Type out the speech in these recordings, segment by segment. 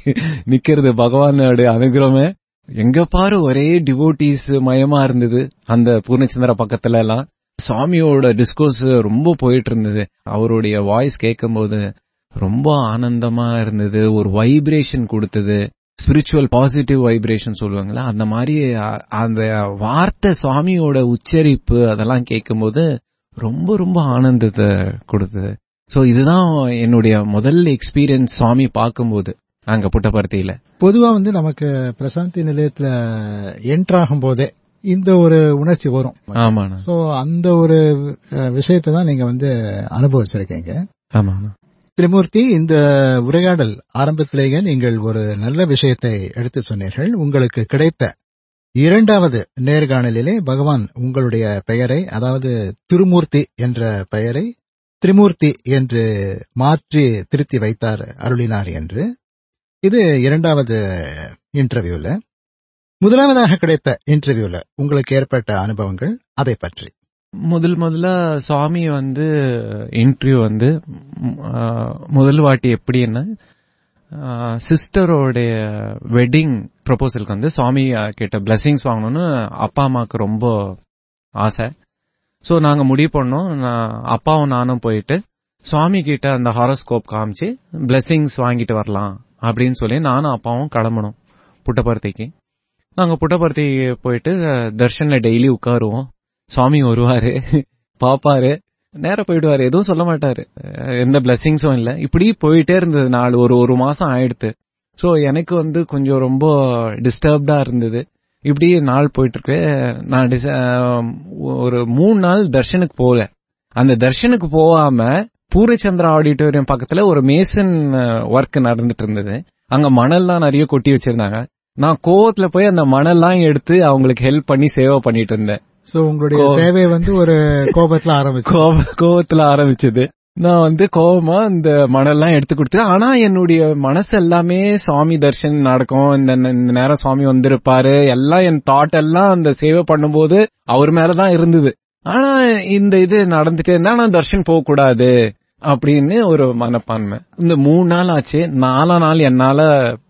நிக்கிறது பகவானோட அனுகிரமே எங்க பாரு ஒரே டிவோட்டிஸ் மயமா இருந்தது அந்த பூர்ணச்சந்திர பக்கத்துல எல்லாம் சுவாமியோட டிஸ்கோர்ஸ் ரொம்ப போயிட்டு இருந்தது அவருடைய வாய்ஸ் கேட்கும்போது ரொம்ப ஆனந்தமா இருந்தது ஒரு வைப்ரேஷன் கொடுத்தது ஸ்பிரிச்சுவல் பாசிட்டிவ் வைப்ரேஷன் சொல்லுவாங்களா அந்த மாதிரி அ- அந்த வார்த்தை சுவாமியோட உச்சரிப்பு அதெல்லாம் கேட்கும்போது ரொம்ப ரொம்ப ஆனந்தத்தை கொடுத்தது சோ இதுதான் என்னுடைய முதல் எக்ஸ்பீரியன்ஸ் சுவாமி பார்க்கும்போது அங்க புட்டபர்த்தியில பொதுவா வந்து நமக்கு பிரசாந்தி நிலையத்துல என்ட்ராகும் போதே இந்த ஒரு உணர்ச்சி வரும் ஆமாண்ணா சோ அந்த ஒரு அஹ், விஷயத்தை தான் நீங்க வந்து அனுபவிச்சிருக்கீங்க ஆமாண்ணா திரிமூர்த்தி இந்த உரையாடல் ஆரம்பத்திலேயே நீங்கள் ஒரு நல்ல விஷயத்தை எடுத்து சொன்னீர்கள் உங்களுக்கு கிடைத்த இரண்டாவது நேர்காணலிலே பகவான் உங்களுடைய பெயரை அதாவது திருமூர்த்தி என்ற பெயரை திரிமூர்த்தி என்று மாற்றி திருத்தி வைத்தார் அருளினார் என்று இது இரண்டாவது இன்டர்வியூல முதலாவதாக கிடைத்த இன்டர்வியூல உங்களுக்கு ஏற்பட்ட அனுபவங்கள் அதை பற்றி முதல் முதல்ல சுவாமி வந்து இன்டர்வியூ வந்து ம், ஆ, முதல் வாட்டி எப்படின்னா சிஸ்டரோடைய வெட்டிங் ப்ரொபோசலுக்கு வந்து சுவாமி ஆ, கிட்ட பிளெஸிங்ஸ் வாங்கணும்னு அப்பா அம்மாவுக்கு ரொம்ப ஆசை ஸோ நாங்க முடிவு பண்ணோம் நான் அப்பாவும் நானும் போயிட்டு சுவாமி கிட்ட அந்த ஹாரோஸ்கோப் காமிச்சு பிளெஸிங்ஸ் வாங்கிட்டு வரலாம் அப்படின்னு சொல்லி நானும் அப்பாவும் கிளம்பணும் புட்டபர்த்திக்கு நாங்க புட்டபர்த்தி போயிட்டு அஹ், தர்ஷன்ல டெய்லி உட்காருவோம் சுவாமி வருவாரு பாப்பாரு நேரா போயிடுவாரு எதுவும் சொல்ல மாட்டாரு அஹ், எந்த பிளெஸிங்ஸும் இல்ல இப்படி போயிட்டே இருந்தது நாள் ஒரு ஒரு மாசம் ஆயிடுத்து சோ எனக்கு வந்து கொஞ்சம் ரொம்ப டிஸ்டர்ப்டா இருந்தது இப்படி நாள் போயிட்டு இருக்கு நான் டிச- அஹ், ஒரு மூணு நாள் தர்ஷனுக்கு போகல அந்த தர்ஷனுக்கு போகாம பூர்ணச்சந்திரா ஆடிட்டோரியம் பக்கத்துல ஒரு மேசன் ஒர்க் நடந்துட்டு இருந்தது அங்க மணல்லாம் நிறைய கொட்டி வச்சிருந்தாங்க நான் கோவத்துல போய் அந்த மணல்லாம் எடுத்து அவங்களுக்கு ஹெல்ப் பண்ணி சேவை பண்ணிட்டு இருந்தேன் சோ உங்களுடைய கோ- சேவை வந்து ஒரு கோபத்துல ஆரம்பிச்சு கோவ கோவத்துல ஆரம்பிச்சது நான் வந்து கோவமா இந்த மணல்லாம் எடுத்து கொடுத்தேன் ஆனா என்னுடைய மனசு எல்லாமே சுவாமி தர்ஷன் நடக்கும் இந்த இந்த நேரம் சுவாமி வந்திருப்பாரு எல்லாம் என் தாட் எல்லாம் அந்த சேவை பண்ணும்போது அவர் மேலதான் இருந்தது ஆனா இந்த இது நடந்துட்டே இருந்தா நான் தர்ஷன் போக கூடாது அப்படின்னு ஒரு மனப்பான்மை இந்த மூணு நாள் ஆச்சு நாலாம் நாள் என்னால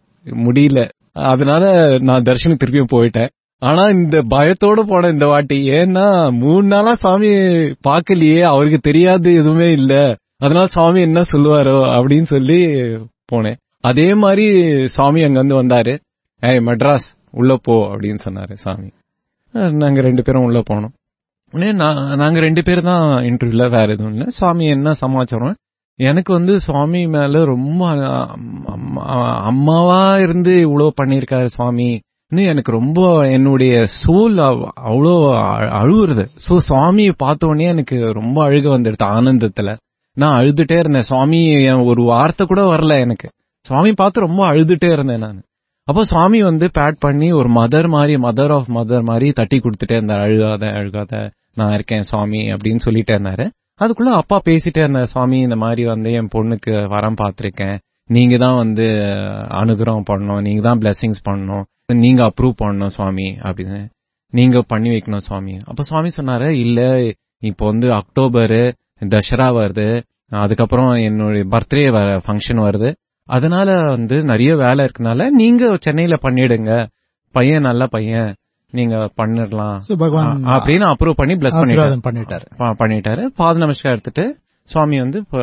முடியல அதனால நான் தர்ஷனுக்கு திருப்பியும் போயிட்டேன் ஆனா இந்த பயத்தோட போனேன் இந்த வாட்டி ஏன்னா மூணு நாளா சாமி பார்க்கலையே அவருக்கு தெரியாது எதுவுமே இல்ல அதனால சாமி என்ன சொல்லுவாரோ அப்படின்னு சொல்லி போனேன் அதே மாதிரி சாமி அங்க வந்து வந்தாரு ஏய் மெட்ராஸ் உள்ள போ அப்படின்னு சொன்னாரு சாமி அஹ் நாங்க ரெண்டு பேரும் உள்ள போனோம் உடனே நான் நாங்க ரெண்டு பேர் தான் இன்டர்வியூல வேற எதுவும் இல்ல சுவாமி என்ன சமாச்சாரம் எனக்கு வந்து சுவாமி மேல ரொம்ப அஹ், அம்மா- அம்மாவா இருந்து இவ்வளவு பண்ணிருக்காரு சுவாமி இன்னும் எனக்கு ரொம்ப என்னுடைய சூல் அவ்வளோ அ- அழுவுறது சோ சுவாமியை பார்த்த உடனே எனக்கு ரொம்ப அழுக வந்துடுது ஆனந்தத்துல நான் அழுதுட்டே இருந்தேன் சுவாமி என் ஒரு வார்த்தை கூட வரல எனக்கு சுவாமி பார்த்து ரொம்ப அழுதுட்டே இருந்தேன் நான் அப்போ சுவாமி வந்து பேட் பண்ணி ஒரு மதர் மாதிரி மதர் ஆஃப் மதர் மாதிரி தட்டி கொடுத்துட்டே இருந்தார் அழுகாத அழுகாத நான் இருக்கேன் சுவாமி அப்படின்னு சொல்லிட்டே இருந்தாரு அதுக்குள்ள அப்பா பேசிட்டே இருந்தார் சுவாமி இந்த மாதிரி வந்து என் பொண்ணுக்கு வரம் பார்த்திருக்கேன் நீங்க தான் வந்து அனுகிரகம் பண்ணணும் நீங்க தான் பிளெஸிங்ஸ் பண்ணணும் நீங்க அப்ரூவ் பண்ணணும் சுவாமி அப்படின்னு நீங்க பண்ணி வைக்கணும் சுவாமி அப்ப சுவாமி சொன்னாரு இல்ல இப்போ வந்து அக்டோபர் தசரா வருது அதுக்கப்புறம் என்னுடைய பர்த்டே ஃபங்க்ஷன் வருது அதனால வந்து நிறைய வேலை இருக்கனால நீங்க சென்னையில பண்ணிடுங்க பையன் நல்ல பையன் நீங்க பண்ணிடலாம் So, பகவான் அ- அப்படின்னு அப்ரூவ் பண்ணி பிளஸ் பண்ணிட்டாரு ஆசீர்வாதம் பண்ணிட்டாரு ப- பண்ணிட்டாரு பாத நமஸ்காரம் எடுத்துட்டு சுவாமி வந்து இப்போ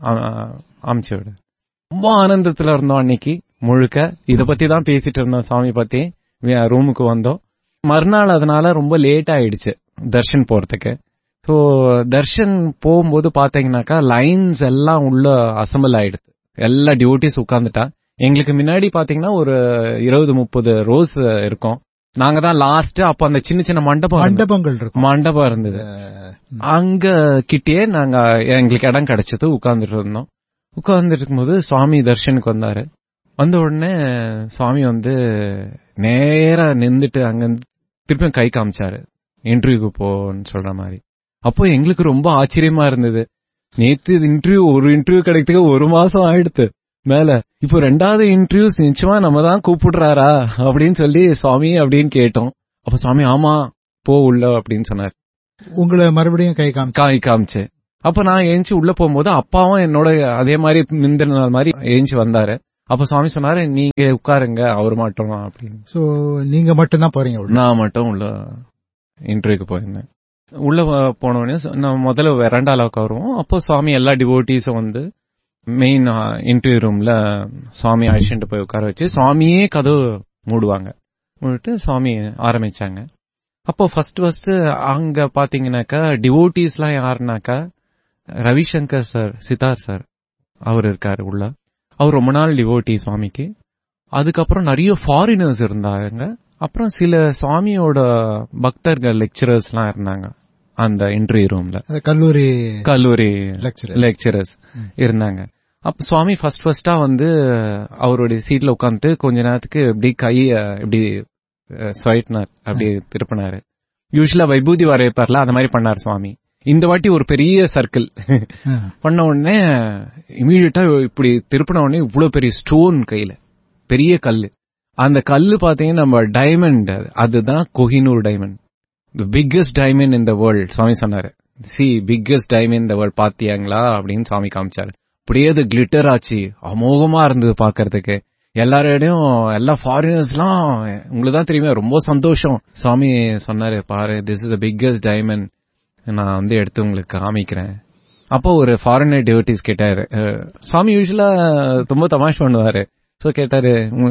அமுச்சு விடு ரொம்ப ஆனந்தத்துல இருந்தோம் அன்னைக்கு முழுக்க இத பத்தி தான் பேசிட்டு இருந்தோம் சாமி பத்தி ரூமுக்கு வந்தோம் மறுநாள் அதனால ரொம்ப லேட் ஆயிடுச்சு தர்ஷன் போறதுக்கு சோ தர்ஷன் போகும்போது பாத்தீங்கன்னாக்கா லைன்ஸ் எல்லாம் உள்ள அசம்பிள் ஆயிடுது எல்லா டியூட்டிஸ் உட்கார்ந்துட்டா எங்களுக்கு முன்னாடி பாத்தீங்கன்னா ஒரு இருபது முப்பது ரோஸ் இருக்கும் நாங்க தான் லாஸ்ட் அப்ப அந்த சின்ன சின்ன மண்டபம் இருந்தது. மண்டபங்கள் இருக்கும் மண்டபம் இருந்தது அங்க கிட்டே நாங்க எங்களுக்கு இடம் கிடைச்சது உட்கார்ந்துட்டு இருந்தோம் உட்கார்ந்துட்டு இருக்கும்போது சுவாமி தர்ஷனுக்கு வந்தாரு வந்த உடனே சுவாமி வந்து நேரா நின்னுட்டு அங்க இருந்து திருப்பியும் கை காமிச்சாரு இன்டர்வியூக்கு போன்னு சொல்ற மாதிரி அப்போ எங்களுக்கு ரொம்ப ஆச்சரியமா இருந்தது நேத்து இன்டர்வியூ ஒரு இன்டர்வியூ கிடைக்கிறதுக்கு ஒரு மாசம் ஆயிடுத்து மேல இப்போ ரெண்டாவது இன்டர்வியூஸ் நிச்சயமா நம்ம தான் கூப்பிடுறாரா அப்படின்னு சொல்லி சுவாமி அப்படின்னு கேட்டோம் அப்ப சுவாமி ஆமா போ உள்ள அப்படின்னு சொன்னார் உங்களை மறுபடியும் கை காமிச்சு காய் காமிச்சு அப்ப நான் ஏஞ்சி உள்ள போகும்போது அப்பாவும் என்னோட அதே மாதிரி முந்தின நாள் மாதிரி ஏஞ்சி வந்தாரு அப்ப சுவாமி சொன்னாரு நீங்க உட்காருங்க அவர் மட்டும் அப்படின்னு சோ நீங்க மட்டும்தான் போறீங்க உள்ள. நான் மட்டும் உள்ள இன்டர்வியூக்கு போயிருந்தேன் உள்ள வ- போன உடனே ச- நான் முதல்ல வெரண்டால உட்காருவோம் அப்போ சுவாமி எல்லா டிவோட்டிஸும் வந்து மெயின் இன்டர்வியூ ரூம்ல சுவாமி அழிச்சுட்டு போய் உட்கார வச்சு சுவாமியே கதவு மூடுவாங்க மூடிட்டு சுவாமி ஆரம்பிச்சாங்க அப்போ ஃபர்ஸ்ட் ஃபர்ஸ்ட் அங்க பாத்தீங்கன்னாக்கா டிவோட்டிஸ்லாம் யாருனாக்கா ரவிசங்கர் சார் சித்தார் சார் அவர் இருக்காரு உள்ள அவர் ரொம்ப நாள் டிவோட்டி சுவாமிக்கு அதுக்கப்புறம் நிறைய ஃபாரினர்ஸ் இருந்தாங்க அப்புறம் சில சுவாமியோட பக்தர்கள் லெக்சரர்ஸ்லாம் இருந்தாங்க அந்த இன்டர்வியூ ரூம்ல அது கல்லூரி கல்லூரி லெக்சரர் லெக்சரர்ஸ் இருந்தாங்க அப்ப சுவாமி ஃபர்ஸ்ட் ஃபர்ஸ்டா வந்து அவருடைய சீட்ல உட்காந்துட்டு கொஞ்ச நேரத்துக்கு இப்படி கைய இப்படி ஸ்வைட்னார் அப்படி திருப்பினாரு யூஸ்வலா வைபூதி வரையப்பார்ல அந்த மாதிரி பண்ணார் சுவாமி இந்த வாட்டி ஒரு பெரிய சர்க்கிள் பண்ண உடனே இமீடியட்டா இப்படி திருப்பின உடனே இவ்வளவு பெரிய ஸ்டோன் கையில பெரிய கல்லு அந்த கல்லு பாத்தீங்கன்னா நம்ம டைமண்ட் அதுதான் Kohinoor diamond the biggest diamond in the world Swami சொன்னாரு see biggest diamond in the world பாத்தியாங்களா அப்படின்னு சுவாமி காமிச்சாரு அப்படியே அது கிளிட்டர் ஆச்சு அமோகமா இருந்தது பாக்குறதுக்கு எல்லாரோடையும் எல்லா ஃபாரினர்ஸ்லாம் உங்களுக்கு தான் தெரியுமே ரொம்ப சந்தோஷம் சுவாமி சொன்னாரு பாரு this is the biggest diamond நான் வந்து எடுத்து உங்களுக்கு காமிக்கிறேன் அப்போ ஒரு ஃபாரினர் டிவோட்டிஸ் கேட்டாரு அஹ், சுவாமி யூஸ்வலா ரொம்ப தமாஷ் பண்ணுவாரு சோ கேட்டாரு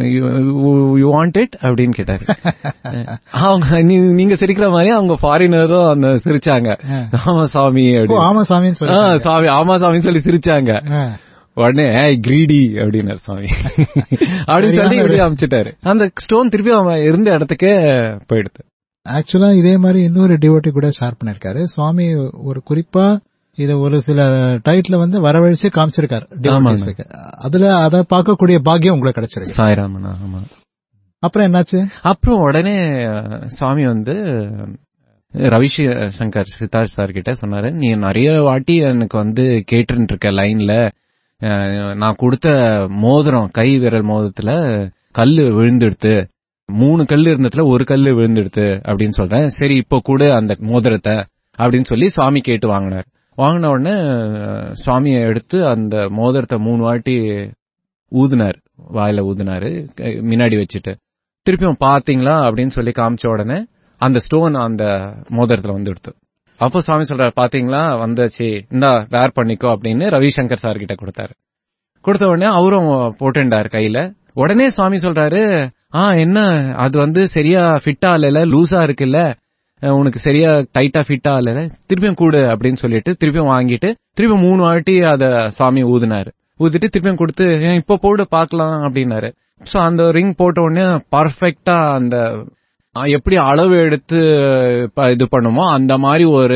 யூ வாண்ட் இட் அப்படின்னு கேட்டாரு அஹ், அவங்க நீ- நீங்க சிரிக்கிற மாதிரி அவங்க ஃபாரினரும் அந்த சிரிச்சாங்க ஆமா சாமி ஓ அப்படி ஆமா சாமின்னு சொல்லி ஆ, சாமி ஆமா சாமின்னு சொல்லி சிரிச்சாங்க உடனே ஏய் கிரீடி அப்படின்னாரு சாமி அப்படின்னு சொல்லி இப்படி அமைச்சிட்டாரு அந்த ஸ்டோன் திருப்பி அவன் இருந்த இடத்துக்கே போயிடுது ஆக்சுவலா இதே மாதிரி இன்னொரு டிவோட்டி கூட ஷேர் பண்ணிருக்காரு சுவாமி ஒரு குறிப்பா இத ஒரு சில டைட்டில் வந்து வரவழைச்சு காமிச்சிருக்காரு devotees-க்கு. அதுல அதை பார்க்கக்கூடிய பாக்கியம் உங்களுக்கு கிடைச்சிருக்கு சாய்ராமனா ஆமா அப்புறம் என்னாச்சு அப்புறம் உடனே அஹ், சுவாமி வந்து அஹ், ரவிஷி சங்கர் சித்தார்த் சார் கிட்ட சொன்னாரு நீ நிறைய வாட்டி எனக்கு வந்து கேட்டு இருக்க லைன்ல அஹ், நான் கொடுத்த மோதிரம் கை விரல் மோதிரத்துல கல்லு விழுந்துடுத்து மூணு கல்லு இருந்ததுல ஒரு கல்லு விழுந்துடுத்து அப்படின்னு சொல்றேன் சரி இப்போ கூட அந்த மோதிரத்தை அப்படின்னு சொல்லி சுவாமி கேட்டு வாங்கினார் வாங்கின உடனே அஹ், சுவாமியை எடுத்து அந்த மோதிரத்தை மூணு வாட்டி ஊதுனார் வாயில ஊதுனாரு கை- முன்னாடி வச்சுட்டு திருப்பியும் பாத்தீங்களா அப்படின்னு சொல்லி காமிச்ச உடனே அந்த ஸ்டோன் அந்த மோதிரத்துல வந்து எடுத்து அப்போ சுவாமி சொல்றாரு பாத்தீங்களா வந்தாச்சு இந்தா வேர் பண்ணிக்கோ அப்படின்னு ரவிசங்கர் சார் கிட்ட கொடுத்தாரு கொடுத்த உடனே அவரும் போட்டுண்டார் கையில உடனே சுவாமி சொல்றாரு ஆ என்ன அது வந்து சரியா ஃபிட் ஆகல லூசா இருக்குல்ல அஹ் உனக்கு சரியா டைட்டா ஃபிட் ஆகல திருப்பியும் கூடு அப்படின்னு சொல்லிட்டு திருப்பியும் வாங்கிட்டு திருப்பியும் மூணு வாட்டி அத சுவாமி ஊதுனாரு ஊதிட்டு திருப்பியும் கொடுத்து "ஏன் இப்ப போடு பார்க்கலாம் அப்படின்னாரு சோ அந்த ரிங் போட்ட உடனே பர்ஃபெக்டா அந்த அஹ், எப்படி அளவு எடுத்து இப்ப இது பண்ணுமோ அந்த மாதிரி ஒரு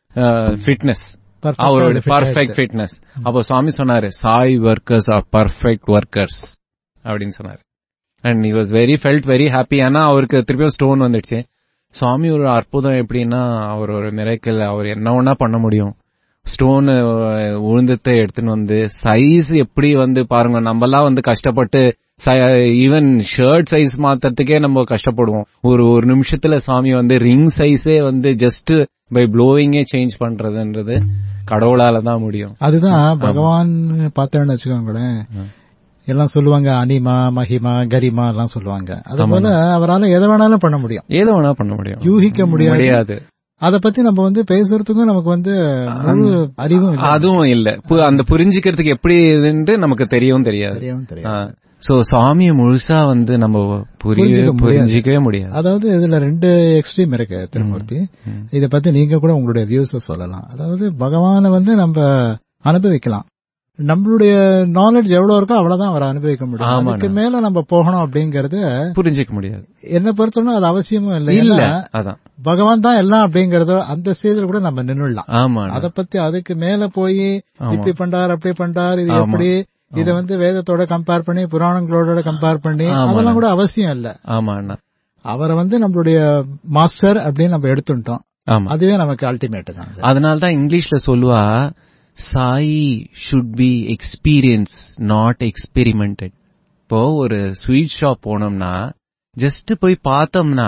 ஃபிட்னஸ் Perfect-ஆ அவரோட அது fit பர்ஃபெக்ட் ஆயிடுச்சு. ஃபிட்னஸ் அப்போ சுவாமி சொன்னாரு Sai workers are perfect workers அப்படின்னு சொன்னாரு and he was very felt very happy ஆனா அவருக்கு திருப்பியும் ஸ்டோன் வந்துடுச்சு சுவாமி ஒரு அற்புதம் எப்படின்னா அவர் ஒரு மிரக்கல் அவர் என்ன ஒண்ணா பண்ண முடியும் ஸ்டோன் உழுந்தத்தை எடுத்துன்னு வந்து சைஸ் எப்படி வந்து பாருங்க நம்மலாம் வந்து கஷ்டப்பட்டு ஈவன் ஷர்ட் சைஸ் மாத்துறதுக்கே நம்ம கஷ்டப்படுவோம் ஒரு ஒரு நிமிஷத்துல சாமி வந்து ரிங் சைஸே வந்து ஜஸ்ட் பை ப்ளோவிங்கே சேஞ்ச் பண்றதுன்றது கடவுளால தான் முடியும் அதுதான் பகவான் பார்த்தேன்னு வச்சுக்கோங்களேன் எல்லாம் சொல்லுவாங்க அனிமா மகிமா கரிமா எல்லாம் சொல்லுவாங்க அது போல அவரால எதை வேணாலும் பண்ண முடியும் ஏதோ வேணா பண்ண முடியும் யூகிக்க முடியாது முடியாது அத பத்தி நம்ம வந்து பேசுறதுக்கும் நமக்கு வந்து முழு அறிவும் இல்ல. அதுவும் இல்ல பு- அந்த புரிஞ்சுக்கிறதுக்கு எப்படி இதுன்னு நமக்கு தெரியவும் தெரியாது தெரியவும் தெரியாது சோ சாமிய முழுசா வந்து நம்ம புரிய புரிஞ்சுக்க முடியாது. புரிஞ்சிக்கவே முடியாது அதாவது இதுல ரெண்டு எக்ஸ்ட்ரீம் இருக்கு திருமூர்த்தி ம். இத பத்தி நீங்க கூட உங்களுடைய வியூஸ சொல்லலாம் அதாவது பகவானை வந்து நம்ம அனுபவிக்கலாம் நம்மளுடைய நாலேஜ் எவ்வளவு இருக்கோ அவ்வளவுதான் அவரை அனுபவிக்க முடியும் ஆமாண்ணா. அதுக்கு மேல நம்ம போகணும் அப்படிங்கறது புரிஞ்சிக்க முடியாது என்ன பொறுத்தவரை அது அவசியமும் இல்லை இல்ல ஏன்னா, அதான் பகவான் தான் எல்லாம் அப்படிங்கறத அந்த ஸ்டேஜ்ல கூட நம்ம நின்னுடலாம் ஆமா அத பத்தி அதுக்கு மேல போய் ஆமா. இப்படி பண்றார் அப்படி பண்றார் இது ஆமா. எப்படி இத வந்து வேதத்தோட கம்பேர் பண்ணி புராணங்களோட கம்பேர் பண்ணி ஆமாண்ணா. அதெல்லாம் கூட அவசியம் இல்ல ஆமா அண்ணா அவரை வந்து நம்மளுடைய மாஸ்டர் அப்படின்னு நம்ம எடுத்துட்டோம் ஆமா அதுவே நமக்கு அல்டிமேட் தான் அதனால தான் இங்கிலீஷ்ல சொல்லுவா Sai should be experience not experimented இப்போ ஒரு ஸ்வீட் ஷாப் போனோம்னா ஜஸ்ட் போய் பார்த்தோம்னா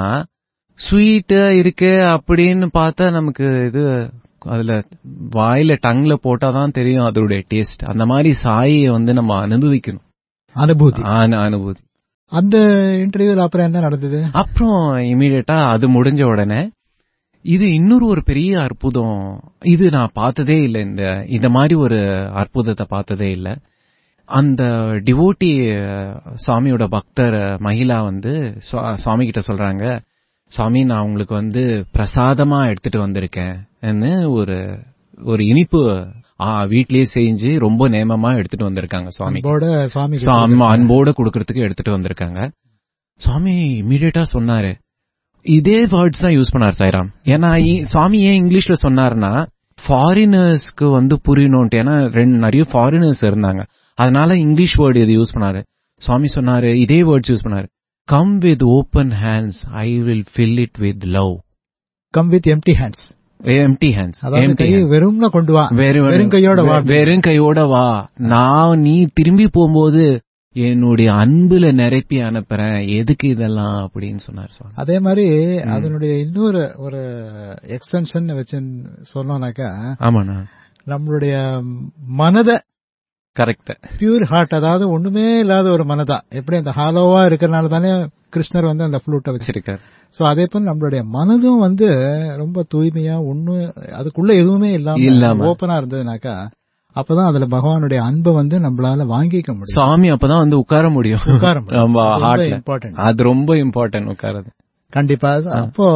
ஸ்வீட் இருக்கு அப்படின்னு பார்த்தா நமக்கு இது அதுல வாயில டங்ல போட்டாதான் தெரியும் அதோடைய டேஸ்ட் அந்த மாதிரி சாயை வந்து நம்ம அனுபவிக்கணும் அனுபூதி ஆன அனுபூதி அந்த இன்டர்வியூல அப்புறம் என்ன நடந்தது அப்புறம் இமீடியட்டா அது முடிஞ்ச உடனே இது இன்னொரு ஒரு பெரிய அற்புதம் இது நான் பார்த்ததே இல்லை இந்த இந்த மாதிரி ஒரு அற்புதத்தை பார்த்ததே இல்லை அந்த டிவோட்டி சுவாமியோட பக்தர் மகிழா வந்து சுவா- சுவாமி கிட்ட சொல்றாங்க சுவாமி நான் உங்களுக்கு வந்து பிரசாதமா எடுத்துட்டு வந்திருக்கேன்னு ஒரு ஒரு இனிப்பு ஆ, வீட்லயே செஞ்சு ரொம்ப நேமமா எடுத்துட்டு வந்திருக்காங்க சுவாமி அன்போட சுவாமி கிட்ட சுவாமி அன்போட கொடுக்கறதுக்கு எடுத்துட்டு வந்திருக்காங்க சுவாமி இமீடியட்டா சொன்னாரு இதே வேர்ட்ஸ் தான் யூஸ் பண்ணார் சாய்ராம் ஏன்னா இ- சுவாமி ஏன் இங்கிலீஷ்ல சொன்னாருன்னா ஃபாரினர்ஸ்க்கு வந்து புரியணும்ட்டு ஏன்னா ரெண்டு நிறைய ஃபாரினர்ஸ் இருந்தாங்க அதனால இங்கிலீஷ் வேர்டு இது யூஸ் பண்ணாரு சுவாமி சொன்னாரு இதே வேர்ட்ஸ் யூஸ் பண்ணாரு come with open hands I will fill it with love come with empty hands empty hands அதாவது கையை வெறும்னா கொண்டு வா வெறும் வெறும் கையோட வா வெறும் கையோட வா நான் நீ திரும்பி போகும்போது என்னுடைய அன்புல நிரப்பி அனுப்புறேன் எதுக்கு இதெல்லாம் அப்படின்னு சொன்னார் சுவாமி அதே மாதிரி அதனுடைய இன்னொரு ஒரு எக்ஸ்டென்ஷன் வச்சு சொன்னோம்னாக்கா ஆமாண்ணா நம்மளுடைய மனதை கரெக்ட் பியூர் ஹார்ட் அதாவது ஒண்ணுமே இல்லாத ஒரு மனதா எப்படி அந்த ஹாலோவா இருக்கறனால தானே கிருஷ்ணர் வந்து அந்த ஃப்ளூட்டை வச்சு வச்சிருக்காரு சோ அதே போல நம்மளுடைய மனதும் வந்து ரொம்ப தூய்மையா ஒண்ணு அதுக்குள்ள எதுவுமே இல்லாம இல்லாம. ஓபனா இருந்ததுனாக்கா அப்பதான் அதுல பகவானுடைய அன்பை வந்து நம்மளால வாங்கிக்க முடியும் சுவாமி அப்பதான் வந்து உட்கார முடியும் உட்கார முடியும். நம்ம அது ரொம்ப ஹார்ட்ல important. அது ரொம்ப இம்பார்ட்டன்ட் உட்காரது கண்டிப்பா அப்போ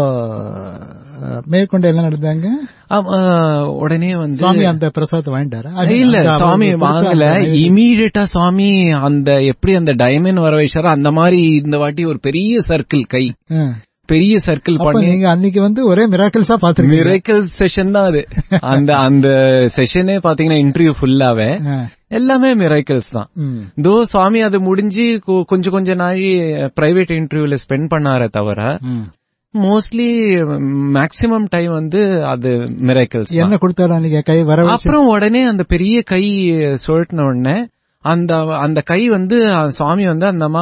அஹ், மேற்கொண்டு என்ன நடந்தாங்க ஆமா, உடனே வந்து சுவாமி அந்த பிரசாதத்தை வாங்கிட்டாரா இல்ல அந்த அவர் சுவாமி கொடுத்த வாங்கல அந்த நைவேத்தியம். இமீடியட்டா சுவாமி அந்த எப்படி அந்த டைமண்ட் வர வச்சாரோ அந்த மாதிரி இந்த வாட்டி ஒரு பெரிய சர்க்கிள் கை ஆ. பெரிய சர்க்கிள் அப்ப பண்ணி நீங்க அன்னைக்கு வந்து ஒரே மிராக்கிள்ஸா பாத்துருக்கீங்க மிரக்கல் செஷன் தான் அது அந்த அந்த செஷனே பாத்தீங்கன்னா இன்டர்வியூ ஃபுல்லாவே ஆ. எல்லாமே மிரக்கல்ஸ் தான் ம். தோ சுவாமி அது முடிஞ்சு கொ- கொஞ்சம் கொஞ்ச நாள் பிரைவேட் இன்டர்வியூல ஸ்பெண்ட் பண்ணாரே தவிர ம். மோஸ்ட்லி மேக்சிமம் டைம் வந்து அது மிரக்கல்ஸ் என்ன கொடுத்தாரு அன்னைக்கு கை வர வச்சு அப்புறம் உடனே அந்த பெரிய கை சுழட்டின உடனே அந்த அந்த கை வந்து அந்த சுவாமி வந்து அந்த அம்மா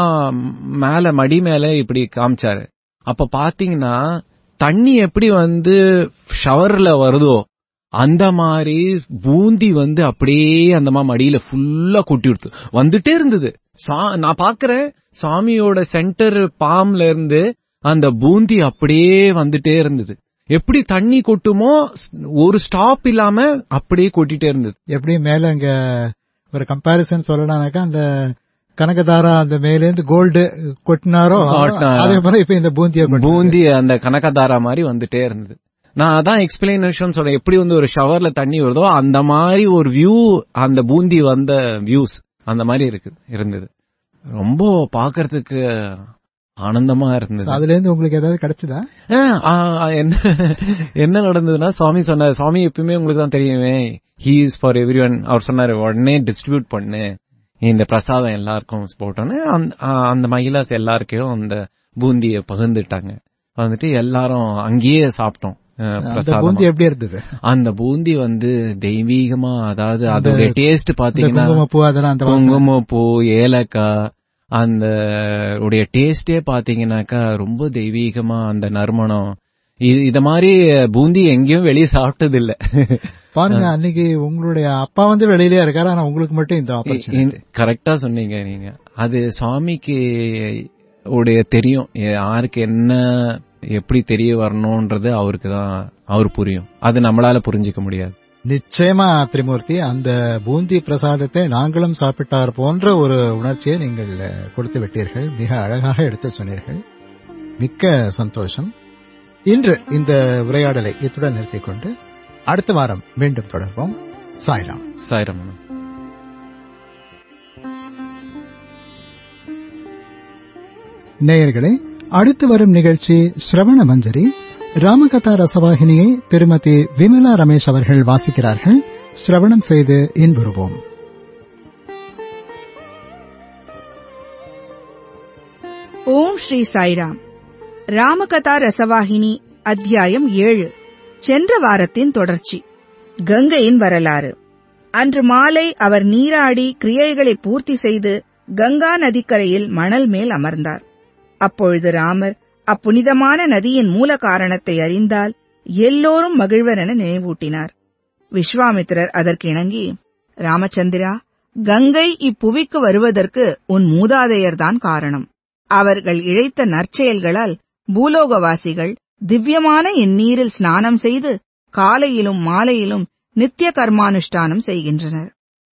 மேல மடி மேல இப்படி காமிச்சாரு அப்ப பாத்தீங்கன்னா தண்ணி எப்படி வந்து ஷவர்ல வருதோ அந்த மாதிரி பூந்தி வந்து அப்படியே அந்த அம்மா மடியில ஃபுல்லா கொட்டி விடுத்து வந்துட்டே இருந்தது சா- நான் பாக்குறேன் சாமியோட சென்டர் பாம்ல இருந்து அந்த பூந்தி அப்படியே வந்துட்டே இருந்தது எப்படி தண்ணி கொட்டுமோ ஸ்- ஒரு ஸ்டாப் இல்லாம அப்படியே கொட்டிட்டே இருந்தது எப்படி மேல இங்க ஒரு கம்பாரிசன் சொல்லலாம்னாக்கா அந்த கனகதாரா அந்த மேல இருந்து கோல்டு கொட்டினாரோ கொட்டினாரோ. அதே போல இப்ப இந்த பூந்திய பூந்தி அந்த கனகதாரா மாதிரி வந்துட்டே இருந்தது நான் அதான் எக்ஸ்பிளனேஷன் சொல்றேன் எப்படி வந்து ஒரு ஷவர்ல தண்ணி வருதோ அந்த மாதிரி ஒரு வியூ அந்த பூந்தி வந்த வியூஸ் அந்த மாதிரி இருக்கு இருந்தது ரொம்ப பாக்குறதுக்கு ஆனந்தமா இருந்தது அதுல இருந்து உங்களுக்கு ஏதாவது கிடைச்சதா ஆ, ஆ, என்ன என்ன நடந்ததுன்னா சுவாமி சொன்னார் சுவாமி எப்பயுமே உங்களுக்கு தான் தெரியுமே he is for everyone அவர் சொன்னாரு உடனே டிஸ்ட்ரிபியூட் பண்ணு இந்த பிரசாதம் எல்லாருக்கும் போட்டோன்னு அந்த- ஆ, அந்த மகிழாஸ் எல்லாருக்கும் அந்த பூந்திய பகிர்ந்துட்டாங்க வந்துட்டு எல்லாரும் அங்கேயே சாப்பிட்டோம் ஆ, அந்த பிரசாதமா. பூந்தி எப்படி இருந்தது அந்த பூந்தி வந்து தெய்வீகமா அதாவது அதோட டேஸ்ட் இந்த பாத்தீங்கன்னா குங்குமப்பூ அதெல்லாம் அந்த வாசனை. குங்குமப்பூ ஏலக்காய் அந்த உடைய டேஸ்டே பாத்தீங்கன்னாக்கா ரொம்ப தெய்வீகமா அந்த நறுமணம் இது இத மாதிரி பூந்தி எங்கேயும் வெளியே சாப்பிட்டது இல்ல பாருங்க அன்னைக்கு உங்களுடைய அப்பா வந்து வெளியிலே இருக்காரு ஆனா உங்களுக்கு மட்டும் இந்த ஆப்பர்ச்சுனிட்டி கரெக்டா சொன்னீங்க நீங்க அது சுவாமிக்கு உடைய தெரியும் யாருக்கு என்ன எப்படி தெரிய வரணும்ன்றது அவருக்கு தான் அவர் புரியும் அது நம்மளால புரிஞ்சுக்க முடியாது நிச்சயமா திரிமூர்த்தி அந்த பூந்தி பிரசாதத்தை நாங்களும் சாப்பிட்டார் போன்ற ஒரு உணர்ச்சியை நீங்கள் அஹ், கொடுத்து விட்டீர்கள் மிக அழகாக எடுத்து சொன்னீர்கள் மிக்க சந்தோஷம் இன்று இந்த உரையாடலை இத்துடன் நிறுத்திக் கொண்டு அடுத்த வாரம் மீண்டும் தொடர்வோம் சாய்ராம் சாய்ரமணன் நேயர்களே அடுத்து வரும் நிகழ்ச்சி ஸ்ரவண மஞ்சரி ராமகதா ரசவாகினியை திருமதி விமலா ரமேஷ் அவர்கள் வாசிக்கிறார்கள் சிரவணம் செய்து இன்புறுவோம் ஓம் ஸ்ரீ சாய்ராம் ராமகதா ரசவாகினி அத்தியாயம் ஏழு சென்ற வாரத்தின் தொடர்ச்சி கங்கையின் வரலாறு அன்று மாலை அவர் நீராடி கிரியைகளை பூர்த்தி செய்து கங்கா நதிக்கரையில் மணல் மேல் அமர்ந்தார் அப்பொழுது ராமர் அப்புனிதமான நதியின் மூல காரணத்தை அறிந்தால் எல்லோரும் மகிழ்வர் என நினைவூட்டினார் விஸ்வாமித்திரர் அதற்கு இணங்கி ராமச்சந்திரா கங்கை இப்புவிக்கு வருவதற்கு உன் மூதாதையர்தான் காரணம் அவர்கள் இழைத்த நற்செயல்களால் பூலோகவாசிகள் திவ்யமான இந்நீரில் ஸ்நானம் செய்து காலையிலும் மாலையிலும் நித்திய கர்மானுஷ்டானம் செய்கின்றனர்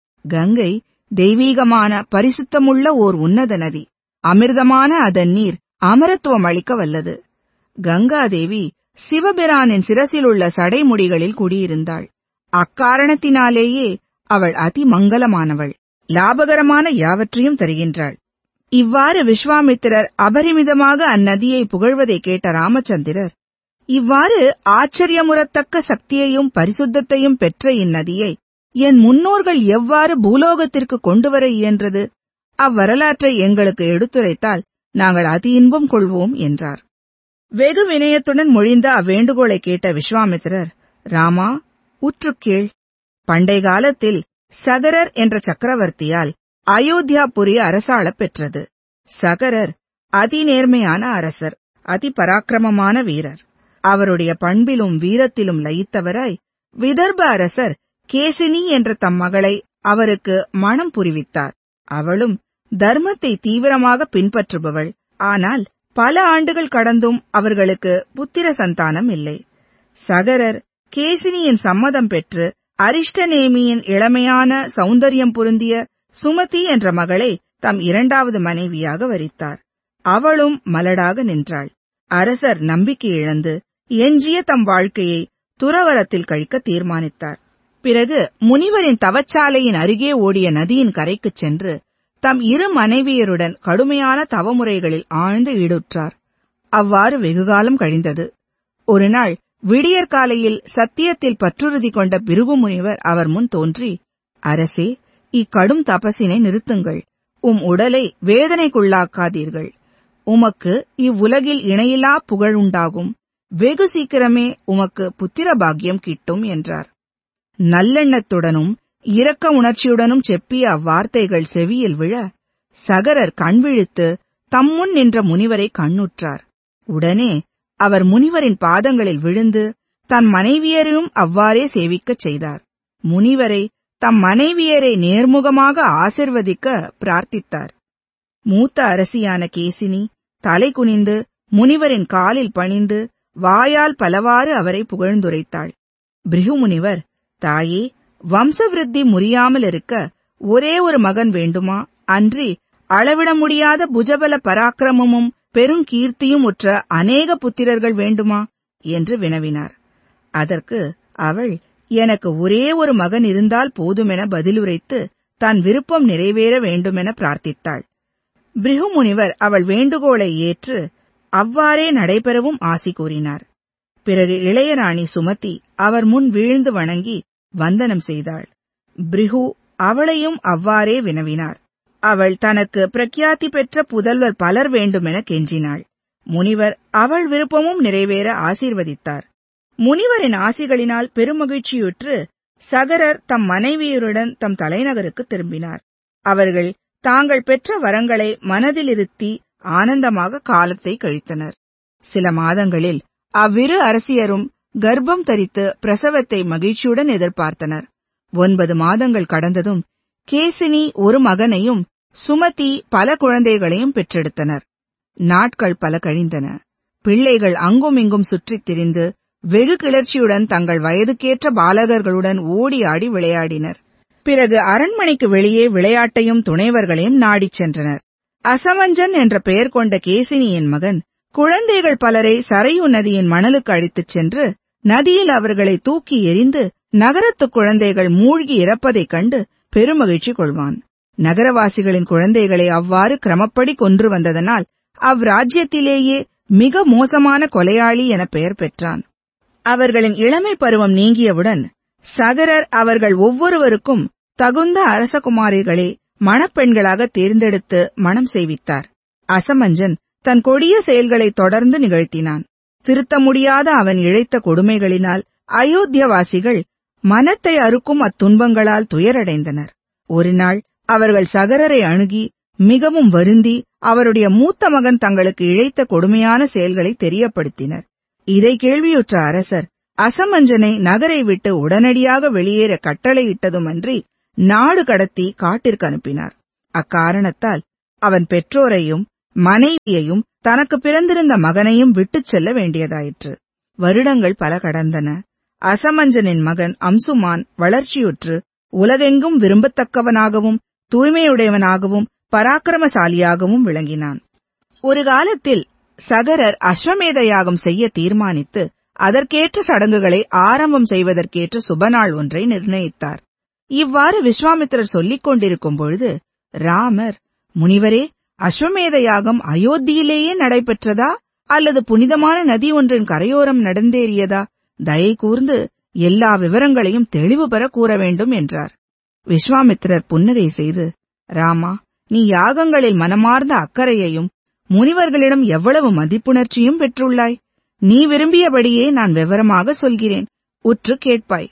கங்கை தெய்வீகமான பரிசுத்தமுள்ள ஓர் உன்னத நதி அமிர்தமான அதன் நீர் அமரத்துவம் அளிக்க வல்லது கங்காதேவி சிவபிரானின் சிரசில் உள்ள சடைமுடிகளில் குடியிருந்தாள் அக்காரணத்தினாலேயே அவள் அதிமங்கலமானவள் லாபகரமான யாவற்றையும் தருகின்றாள் இவ்வாறு விஸ்வாமித்திரர் அபரிமிதமாக அந்நதியை புகழ்வதை கேட்ட ராமச்சந்திரர் இவ்வாறு ஆச்சரியமுறத்தக்க சக்தியையும் பரிசுத்தத்தையும் பெற்ற இந்நதியை என் முன்னோர்கள் எவ்வாறு பூலோகத்திற்கு கொண்டுவர இயன்றது அவ்வரலாற்றை எங்களுக்கு எடுத்துரைத்தால் நாங்கள் அதி இன்பம் கொள்வோம் என்றார் வெகு வினயத்துடன் மொழிந்த அவ்வேண்டுகோளை கேட்ட விஸ்வாமித்திரர் ராமா உற்றுக் கேள் பண்டை காலத்தில் சகரர் என்ற சக்கரவர்த்தியால் அயோத்தியாபுரி அரசாளப் பெற்றது சகரர் அதிநேர்மையான அரசர் அதி பராக்கிரமமான வீரர் அவருடைய பண்பிலும் வீரத்திலும் லயித்தவராய் விதர்ப அரசர் கேசினி என்ற தம் மகளை அவருக்கு மணம் புரிவித்தார் அவளும் தர்மத்தை தீவிரமாக பின்பற்றுபவள் ஆனால் பல ஆண்டுகள் கடந்தும் அவர்களுக்கு புத்திர சந்தானம் இல்லை சகரர் கேசினியின் சம்மதம் பெற்று அரிஷ்டநேமியின் இளமையான சௌந்தரியம் பொருந்திய சுமதி என்ற மகளை தம் இரண்டாவது மனைவியாக வரித்தார் அவளும் மலடாக நின்றாள் அரசர் நம்பிக்கை இழந்து எஞ்சிய தம் வாழ்க்கையை துறவரத்தில் கழிக்க தீர்மானித்தார் பிறகு முனிவரின் தவச்சாலையின் அருகே ஓடிய நதியின் கரைக்குச் சென்று தம் இரு மனைவியருடன் கடுமையான தவமுறைகளில் ஆழ்ந்து ஈடுற்றார் அவ்வாறு வெகுகாலம் கழிந்தது ஒருநாள் விடியற்காலையில் சத்தியத்தில் பற்றுறுதி கொண்ட பிருகு முனிவர் அவர் முன் தோன்றி அரசே இக்கடும் தபசினை நிறுத்துங்கள் உம் உடலை வேதனைக்குள்ளாக்காதீர்கள் உமக்கு இவ்வுலகில் இணையிலா புகழ் உண்டாகும் வெகு சீக்கிரமே உமக்கு புத்திர பாக்கியம் கிட்டும் என்றார் நல்லெண்ணத்துடனும் இரக்க உணர்ச்சியுடனும் செப்பிய அவ்வார்த்தைகள் செவியில் விழ சகரர் கண்விழித்து தம்முன் நின்ற முனிவரை கண்ணுற்றார் உடனே அவர் முனிவரின் பாதங்களில் விழுந்து தன் மனைவியரையும் அவ்வாறே சேவிக்கச் செய்தார் முனிவரை தம் மனைவியரை நேர்முகமாக ஆசிர்வதிக்க பிரார்த்தித்தார் மூத்த அரசியான கேசினி தலை குனிந்து முனிவரின் காலில் பணிந்து வாயால் பலவாறு அவரை புகழ்ந்துரைத்தாள் பிருகு முனிவர் தாயே வம்சவிருத்தி முறியாமல் இருக்க ஒரே ஒரு மகன் வேண்டுமா அன்றி அளவிட முடியாத புஜபல பராக்கிரமமும் பெருங்கீர்த்தியும் உற்ற அநேக புத்திரர்கள் வேண்டுமா என்று வினவினார் அதற்கு அவள் எனக்கு ஒரே ஒரு மகன் இருந்தால் போதுமென பதிலுரைத்து தன் விருப்பம் நிறைவேற வேண்டுமென பிரார்த்தித்தாள் பிருகு முனிவர் அவள் வேண்டுகோளை ஏற்று அவ்வாறே நடைபெறவும் ஆசி கூறினார் பிறகு இளையராணி சுமதி அவர் முன் வீழ்ந்து வணங்கி வந்தனம் செய்தாள் பிருகு அவளையும் அவ்வாறே வினவினார் அவள் தனக்கு பிரக்யாதி பெற்ற புதல்வர் பலர் வேண்டுமென கெஞ்சினாள் முனிவர் அவள் விருப்பமும் நிறைவேற ஆசீர்வதித்தார் முனிவரின் ஆசிகளினால் பெருமகிழ்ச்சியுற்று சகரர் தம் மனைவியருடன் தம் தலைநகருக்கு திரும்பினார் அவர்கள் தாங்கள் பெற்ற வரங்களை மனதில் இருத்தி ஆனந்தமாக காலத்தை கழித்தனர் சில மாதங்களில் அவ்விரு அரசியரும் கர்ப்பம் தரித்து பிரசவத்தை மகிழ்ச்சியுடன் எதிர்பார்த்தனர் ஒன்பது மாதங்கள் கடந்ததும் கேசினி ஒரு மகனையும் சுமதி பல குழந்தைகளையும் பெற்றெடுத்தனர் நாட்கள் பல கழிந்தன பிள்ளைகள் அங்கும் இங்கும் சுற்றித் திரிந்து வெகு கிளர்ச்சியுடன் தங்கள் வயதுக்கேற்ற பாலகர்களுடன் ஓடி ஆடி விளையாடினர் பிறகு அரண்மனைக்கு வெளியே விளையாட்டையும் துணைவர்களையும் நாடிச் சென்றனர் அசமஞ்சன் என்ற பெயர் கொண்ட கேசினியின் மகன் குழந்தைகள் பலரை சரையு நதியின் மணலுக்கு அழைத்துச் சென்று நதியில் அவர்களை தூக்கி எறிந்து நகரத்து குழந்தைகள் மூழ்கி இறப்பதைக் கண்டு பெருமகிழ்ச்சி கொள்வான் நகரவாசிகளின் குழந்தைகளை அவ்வாறு கிரமப்படி கொன்று வந்ததனால் அவ்ராஜ்யத்திலேயே மிக மோசமான கொலையாளி என பெயர் பெற்றான் அவர்களின் இளமை பருவம் நீங்கியவுடன் சகரர் அவர்கள் ஒவ்வொருவருக்கும் தகுந்த அரசகுமாரிகளை மணப்பெண்களாக தேர்ந்தெடுத்து மணம் செய்வித்தார் அசமஞ்சன் தன் கொடிய செயல்களை தொடர்ந்து நிகழ்த்தினான் திருத்த முடியாத அவன் இழைத்த கொடுமைகளினால் அயோத்தியவாசிகள் மனத்தை அறுக்கும் அத்துன்பங்களால் துயரடைந்தனர் ஒருநாள் அவர்கள் சகரரை அணுகி மிகவும் வருந்தி அவருடைய மூத்த மகன் தங்களுக்கு இழைத்த கொடுமையான செயல்களை தெரியப்படுத்தினர் இதை கேள்வியுற்ற அரசர் அசமஞ்சனை நகரை விட்டு உடனடியாக வெளியேற கட்டளையிட்டதுமன்றி நாடு கடத்தி காட்டிற்கு அனுப்பினார் அக்காரணத்தால் அவன் பெற்றோரையும் மனைவியையும் தனக்கு பிறந்திருந்த மகனையும் விட்டுச் செல்ல வேண்டியதாயிற்று வருடங்கள் பல கடந்தன அசமஞ்சனின் மகன் அம்சுமான் வளர்ச்சியுற்று உலகெங்கும் விரும்பத்தக்கவனாகவும் தூய்மையுடையவனாகவும் பராக்கிரமசாலியாகவும் விளங்கினான் ஒரு காலத்தில் சகரர் அஸ்வமேத யாகம் செய்ய தீர்மானித்து அதற்கேற்ற சடங்குகளை ஆரம்பம் செய்வதற்கேற்ற சுபநாள் ஒன்றை நிர்ணயித்தார் இவ்வாறு விஸ்வாமித்திரர் சொல்லிக் கொண்டிருக்கும் பொழுது ராமர் முனிவரே அஸ்வமேத யாகம் அயோத்தியிலேயே நடைபெற்றதா அல்லது புனிதமான நதி ஒன்றின் கரையோரம் நடந்தேறியதா தயை கூர்ந்து எல்லா விவரங்களையும் தெளிவு பெற கூற வேண்டும் என்றார் விஸ்வாமித்திரர் புன்னகை செய்து ராமா நீ யாகங்களில் மனமார்ந்த அக்கறையையும் முனிவர்களிடம் எவ்வளவு மதிப்புணர்ச்சியும் பெற்றுள்ளாய் நீ விரும்பியபடியே நான் விவரமாக சொல்கிறேன் உற்று கேட்பாய்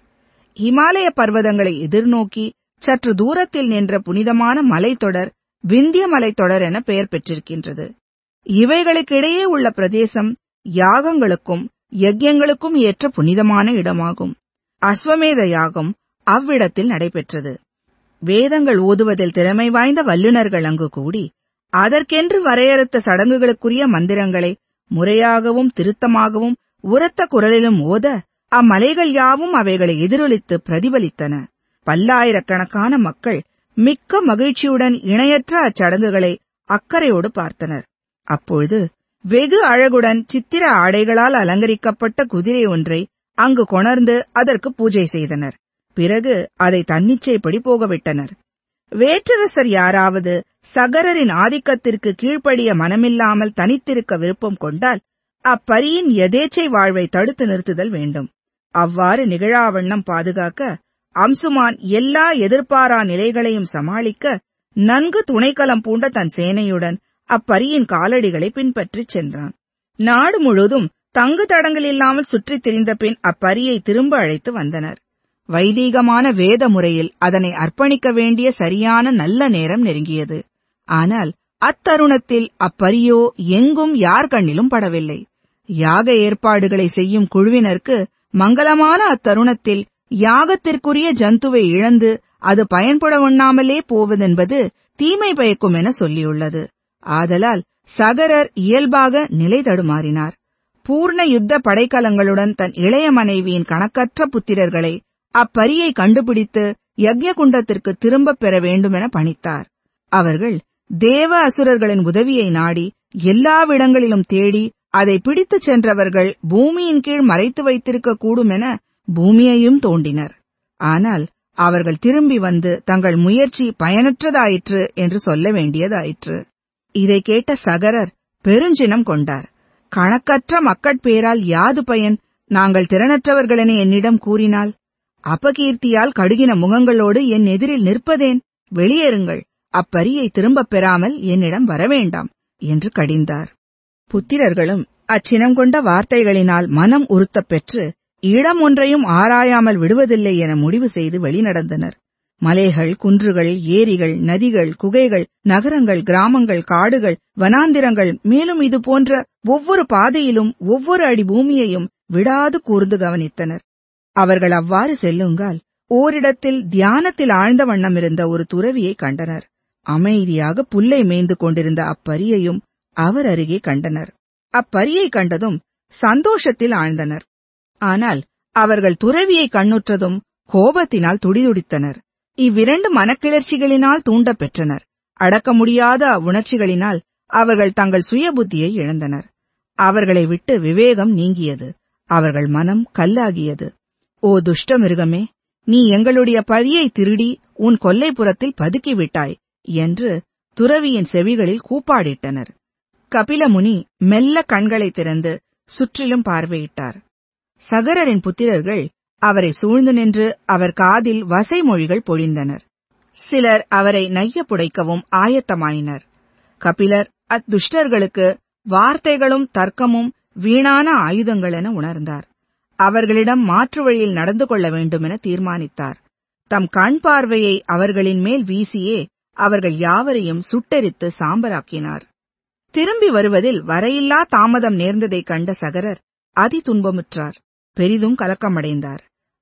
இமாலய பர்வதங்களை எதிர்நோக்கி சற்று தூரத்தில் நின்ற புனிதமான மலைத்தொடர் விந்திய மலைத்தொடர் என பெயர் பெற்றிருக்கின்றது இவைகளுக்கிடையே உள்ள பிரதேசம் யாகங்களுக்கும் யஜ்யங்களுக்கும் ஏற்ற புனிதமான இடமாகும் அஸ்வமேத யாகம் அவ்விடத்தில் நடைபெற்றது வேதங்கள் ஓதுவதில் திறமை வாய்ந்த வல்லுநர்கள் அங்கு கூடி அதற்கென்று வரையறுத்த சடங்குகளுக்குரிய மந்திரங்களை முறையாகவும் திருத்தமாகவும் உரத்த குரலிலும் ஓத அம்மலைகள் யாவும் அவைகளை எதிரொலித்து பிரதிபலித்தன பல்லாயிரக்கணக்கான மக்கள் மிக்க மகிழ்ச்சியுடன் இணையற்ற அச்சடங்குகளை அக்கறையோடு பார்த்தனர் அப்பொழுது வெகு அழகுடன் சித்திர ஆடைகளால் அலங்கரிக்கப்பட்ட குதிரை ஒன்றை அங்கு கொணர்ந்து அதற்கு பூஜை செய்தனர் பிறகு அதை தன்னிச்சைப்படி போகவிட்டனர் வேற்றரசர் யாராவது சகரரின் ஆதிக்கத்திற்கு கீழ்ப்படிய மனமில்லாமல் தனித்திருக்க விருப்பம் கொண்டால் அப்பரியின் எதேச்சை வாழ்வை தடுத்து நிறுத்துதல் வேண்டும் அவ்வாறு நிகழாவண்ணம் பாதுகாக்க அம்சுமான் எல்லா எதிர்பாரா நிலைகளையும் சமாளிக்க நன்கு துணைக்கலம் பூண்ட தன் சேனையுடன் அப்பரியின் காலடிகளை பின்பற்றிச் சென்றான் நாடு முழுதும் தங்கு தடங்கள் இல்லாமல் சுற்றித் திரிந்த பின் அப்பரியை திரும்ப அழைத்து வந்தனர் வைதீகமான வேத முறையில் அதனை அர்ப்பணிக்க வேண்டிய சரியான நல்ல நேரம் நெருங்கியது ஆனால் அத்தருணத்தில் அப்பரியோ எங்கும் யார் கண்ணிலும் படவில்லை யாக ஏற்பாடுகளை செய்யும் குழுவினருக்கு மங்களமான அத்தருணத்தில் யாகத்திற்குரிய ஜந்துவை இழந்து அது பயன்பட உண்ணாமலே போவதென்பது தீமை பயக்கும் என சொல்லியுள்ளது ஆதலால் சகரர் இயல்பாக நிலை தடுமாறினார் பூர்ண யுத்த படைக்கலங்களுடன் தன் இளைய மனைவியின் கணக்கற்ற புத்திரர்களை அப்பரியை கண்டுபிடித்து யக்ஞகுண்டத்திற்கு திரும்பப் பெற வேண்டுமென பணித்தார் அவர்கள் தேவ அசுரர்களின் உதவியை நாடி எல்லாவிடங்களிலும் தேடி அதை பிடித்துச் சென்றவர்கள் பூமியின் கீழ் மறைத்து வைத்திருக்க கூடும் என பூமியையும் தோண்டினர் ஆனால் அவர்கள் திரும்பி வந்து தங்கள் முயற்சி பயனற்றதாயிற்று என்று சொல்ல வேண்டியதாயிற்று இதை கேட்ட சகரர் பெருஞ்சினம் கொண்டார் கணக்கற்ற மக்கட்பேரால் யாது பயன் நாங்கள் திறனற்றவர்களென என்னிடம் கூறினால் அபகீர்த்தியால் கடுகின முகங்களோடு என் எதிரில் நிற்பதேன் வெளியேறுங்கள் அப்பரியை திரும்பப் பெறாமல் என்னிடம் வரவேண்டாம் என்று கடிந்தார் புத்திரர்களும் அச்சினம் கொண்ட வார்த்தைகளினால் மனம் உறுத்தப் பெற்று இடம் ஒன்றையும் ஆராயாமல் விடுவதில்லை என முடிவு செய்து வெளிநடந்தனர் மலைகள் குன்றுகள் ஏரிகள் நதிகள் குகைகள் நகரங்கள் கிராமங்கள் காடுகள் வனாந்திரங்கள் மேலும் இது போன்ற ஒவ்வொரு பாதையிலும் ஒவ்வொரு அடி பூமியையும் விடாது கூர்ந்து கவனித்தனர் அவர்கள் அவ்வாறு செல்லுங்கால் ஓரிடத்தில் தியானத்தில் ஆழ்ந்த வண்ணம் இருந்த ஒரு துறவியை கண்டனர் அமைதியாக புல்லை மேய்ந்து கொண்டிருந்த அப்பரியையும் அவர் அருகே கண்டனர் அப்பரியை கண்டதும் சந்தோஷத்தில் ஆழ்ந்தனர் ஆனால் அவர்கள் துறவியை கண்ணுற்றதும் கோபத்தினால் துடிதுடித்தனர் இவ்விரண்டு மனக்கிளர்ச்சிகளினால் தூண்டப் பெற்றனர் அடக்க முடியாத அவ்வுணர்ச்சிகளினால் அவர்கள் தங்கள் சுய புத்தியை இழந்தனர் அவர்களை விட்டு விவேகம் நீங்கியது அவர்கள் மனம் கல்லாகியது ஓ துஷ்ட மிருகமே நீ எங்களுடைய பழியை திருடி உன் கொல்லைப்புறத்தில் பதுக்கிவிட்டாய் என்று துறவியின் செவிகளில் கூப்பாடிட்டனர் கபிலமுனி மெல்ல கண்களை திறந்து சுற்றிலும் பார்வையிட்டார் சகரரின் புத்திரர்கள் அவரை சூழ்ந்து நின்று அவர் காதில் வசை மொழிகள் பொழிந்தனர் சிலர் அவரை நைய புடைக்கவும் ஆயத்தமாயினர் கபிலர் அத்துஷ்டர்களுக்கு வார்த்தைகளும் தர்க்கமும் வீணான ஆயுதங்கள் என உணர்ந்தார் அவர்களிடம் மாற்று வழியில் நடந்து கொள்ள வேண்டுமென தீர்மானித்தார் தம் கண் பார்வையை அவர்களின் மேல் வீசியே அவர்கள் யாவரையும் சுட்டெரித்து சாம்பராக்கினார் திரும்பி வருவதில் வரையில்லா தாமதம் நேர்ந்ததைக் கண்ட சகரர் அதி துன்பமுற்றார் பெரிதும் கலக்கமடைந்தார்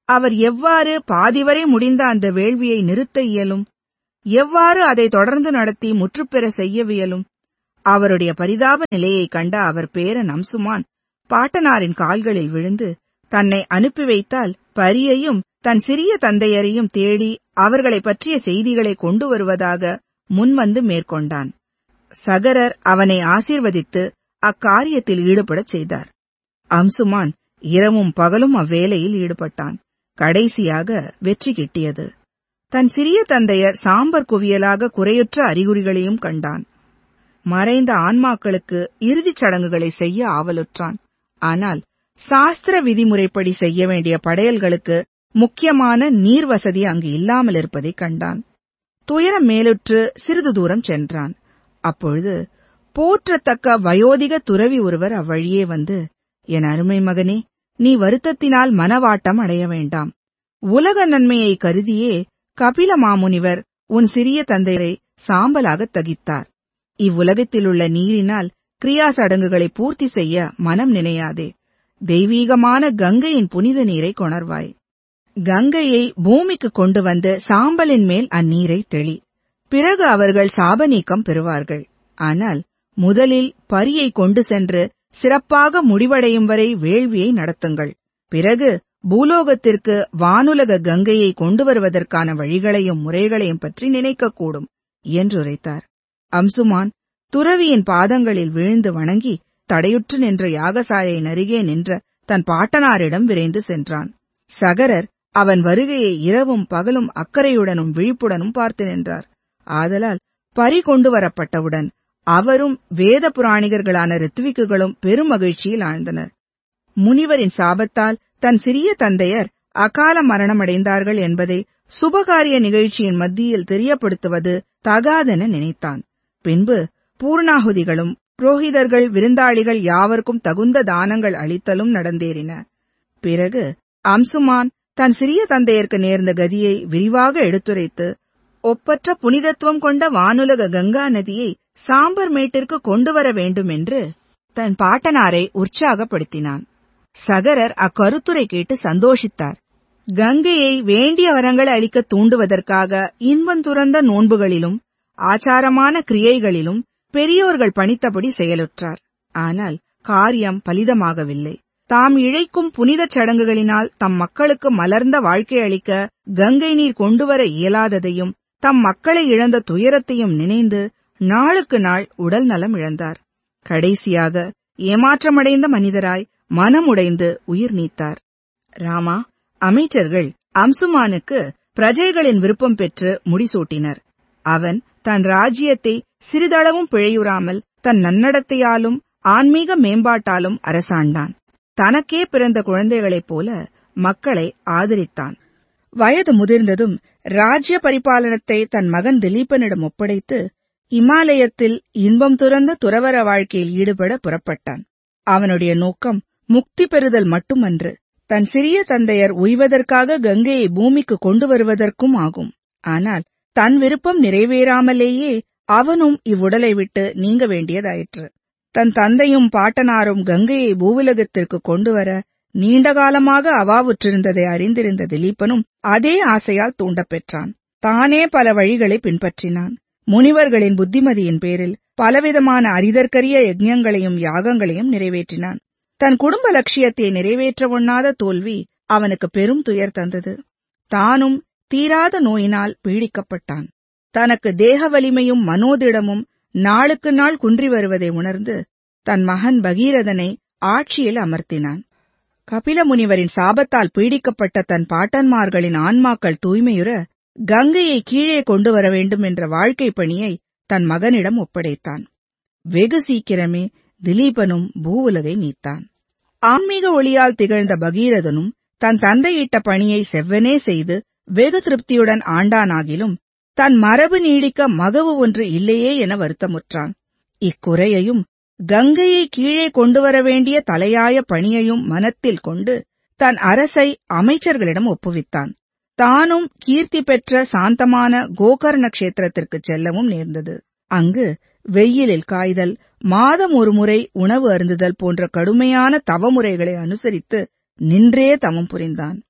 அவர் எவ்வாறு பாதிவரை முடிந்த அந்த வேள்வியை நிறுத்த இயலும் எவ்வாறு அதை தொடர்ந்து நடத்தி முற்றுப்பெற செய்யவியலும் அவருடைய பரிதாப நிலையைக் கண்ட அவர் பேரன் அம்சுமான் பாட்டனாரின் கால்களில் விழுந்து தன்னை அனுப்பி வைத்தால் பரியையும் தன் சிறிய தந்தையரையும் தேடி அவர்களைப் பற்றிய செய்திகளை கொண்டு வருவதாக முன்வந்து மேற்கொண்டான் சகரர் அவனை ஆசீர்வதித்து அக்காரியத்தில் ஈடுபடச் செய்தார் அம்சுமான் இரவும் பகலும் அவ்வேலையில் ஈடுபட்டான் கடைசியாக வெற்றி கிட்டியது தன் சிறிய தந்தையர் சாம்பர் குவியலாக குறையுற்ற அறிகுறிகளையும் கண்டான் மறைந்த ஆன்மாக்களுக்கு இறுதிச் சடங்குகளை செய்ய ஆவலுற்றான் ஆனால் சாஸ்திர விதிமுறைப்படி செய்ய வேண்டிய படையல்களுக்கு முக்கியமான நீர் வசதி அங்கு இல்லாமல் இருப்பதைக் கண்டான் துயரம் மேலுற்று சிறிது தூரம் சென்றான் அப்பொழுது போற்றத்தக்க வயோதிக துறவி ஒருவர் அவ்வழியே வந்து என் அருமை மகனே நீ வருத்தத்தினால் மனவாட்டம் அடைய வேண்டாம் உலக நன்மையை கருதியே கபில மாமுனிவர் உன் சிறிய தந்தையரை சாம்பலாகத் தகித்தார் இவ்வுலகத்திலுள்ள நீரினால் கிரியா சடங்குகளை பூர்த்தி செய்ய மனம் நினையாதே தெய்வீகமான கங்கையின் புனித நீரை கொணர்வாய் கங்கையை பூமிக்கு கொண்டு வந்து சாம்பலின் மேல் அந்நீரை தெளி பிறகு அவர்கள் சாபநீக்கம் பெறுவார்கள் ஆனால் முதலில் பரியை கொண்டு சென்று சிறப்பாக முடிவடையும் வரை வேள்வியை நடத்துங்கள் பிறகு பூலோகத்திற்கு வானுலக கங்கையை கொண்டு வருவதற்கான வழிகளையும் முறைகளையும் பற்றி நினைக்கக்கூடும் என்று உரைத்தார் அம்சுமான் துறவியின் பாதங்களில் விழுந்து வணங்கி தடையுற்று நின்ற யாகசாலையின் அருகே நின்ற தன் பாட்டனாரிடம் விரைந்து சென்றான் சகரர் அவன் வருகையை இரவும் பகலும் அக்கறையுடனும் விழிப்புடனும் பார்த்து நின்றார் ஆதலால் பறி கொண்டு வரப்பட்டவுடன் அவரும் வேத புராணிகர்களான ரித்விக்குகளும் பெரும் மகிழ்ச்சியில் ஆழ்ந்தனர் முனிவரின் சாபத்தால் தன் சிறிய தந்தையர் அகால மரணமடைந்தார்கள் என்பதை சுபகாரிய நிகழ்ச்சியின் மத்தியில் தெரியப்படுத்துவது தகாதென நினைத்தான் பின்பு பூர்ணாகுதிகளும் புரோகிதர்கள் விருந்தாளிகள் யாவருக்கும் தகுந்த தானங்கள் அளித்தலும் நடந்தேறின பிறகு அம்சுமான் தன் சிறிய தந்தையருக்கு நேர்ந்த கதியை விரிவாக எடுத்துரைத்து ஒப்பற்ற புனிதத்துவம் கொண்ட வானுலக கங்கா நதியை சாம்பர் மேட்டிற்கு கொண்டு வர வேண்டும் என்று தன் பாட்டனாரை உற்சாகப்படுத்தினான் சகரர் அக்கருத்துரை கேட்டு சந்தோஷித்தார் கங்கையை வேண்டிய வரங்கள் அளிக்க தூண்டுவதற்காக இன்பம் துறந்த நோன்புகளிலும் ஆச்சாரமான கிரியைகளிலும் பெரியோர்கள் பணித்தபடி செயலுற்றார் ஆனால் காரியம் பலிதமாகவில்லை தாம் இழைக்கும் புனிதச் சடங்குகளினால் தம் மக்களுக்கு மலர்ந்த வாழ்க்கை அளிக்க கங்கை நீர் கொண்டுவர இயலாததையும் தம் மக்களை இழந்த துயரத்தையும் நினைந்து நாளுக்கு நாள் உடல் நலம் இழந்தார் கடைசியாக ஏமாற்றமடைந்த மனிதராய் மனமுடைந்து உயிர் நீத்தார் ராமா அமைச்சர்கள் அம்சுமானுக்கு பிரஜைகளின் விருப்பம் பெற்று முடிசூட்டினர் அவன் தன் ராஜ்யத்தை சிறிதளவும் பிழையுறாமல் தன் நன்னடத்தையாலும் ஆன்மீக மேம்பாட்டாலும் அரசாண்டான் தனக்கே பிறந்த குழந்தைகளைப் போல மக்களை ஆதரித்தான் வயது முதிர்ந்ததும் ராஜ்ய பரிபாலனத்தை தன் மகன் திலீபனிடம் ஒப்படைத்து இமாலயத்தில் இன்பம் துறந்த துறவர வாழ்க்கையில் ஈடுபட புறப்பட்டான் அவனுடைய நோக்கம் முக்தி பெறுதல் மட்டுமன்று தன் சிறிய தந்தையர் உய்வதற்காக கங்கையை பூமிக்கு கொண்டு வருவதற்கும் ஆகும் ஆனால் தன் விருப்பம் நிறைவேறாமலேயே அவனும் இவ்வுடலை விட்டு நீங்க வேண்டியதாயிற்று தன் தந்தையும் பாட்டனாரும் கங்கையை பூவுலகத்திற்கு கொண்டு வர நீண்ட காலமாக அவாவுற்றிருந்ததை அறிந்திருந்த திலீபனும் அதே ஆசையால் தூண்டப் பெற்றான் தானே பல வழிகளை பின்பற்றினான் முனிவர்களின் புத்திமதியின் பேரில் பலவிதமான அரிதற்கரிய யஜ்ஞங்களையும் யாகங்களையும் நிறைவேற்றினான் தன் குடும்ப லட்சியத்தை நிறைவேற்ற ஒண்ணாத தோல்வி அவனுக்கு பெரும் துயர் தந்தது தானும் தீராத நோயினால் பீடிக்கப்பட்டான் தனக்கு தேக வலிமையும் மனோதிடமும் நாளுக்கு நாள் குன்றி வருவதை உணர்ந்து தன் மகன் பகீரதனை ஆட்சியில் அமர்த்தினான் கபில முனிவரின் சாபத்தால் பீடிக்கப்பட்ட தன் பாட்டன்மார்களின் ஆன்மாக்கள் தூய்மையுற கங்கையை கீழே கொண்டு வர வேண்டும் என்ற வாழ்க்கை பணியை தன் மகனிடம் ஒப்படைத்தான் வெகு சீக்கிரமே திலீபனும் பூவுலகை நீத்தான் ஆன்மீக ஒளியால் திகழ்ந்த பகீரதனும் தன் தந்தையிட்ட பணியை செவ்வனே செய்து வெகு திருப்தியுடன் ஆண்டானாகிலும் தன் மரபு நீடிக்க மகவு ஒன்று இல்லையே என வருத்தமுற்றான் இக்குறையையும் கங்கையை கீழே கொண்டு வர வேண்டிய தலையாய பணியையும் மனத்தில் கொண்டு தன் அரசை அமைச்சர்களிடம் ஒப்புவித்தான் தானும் கீர்த்தி பெற்ற சாந்தமான கோகர்ண கஷேத்திரத்திற்குச் செல்லவும் நேர்ந்தது அங்கு வெயிலில் காய்தல் மாதம் ஒரு முறை உணவு அருந்துதல் போன்ற கடுமையான தவமுறைகளை அனுசரித்து நின்றே தவம் புரிந்தான்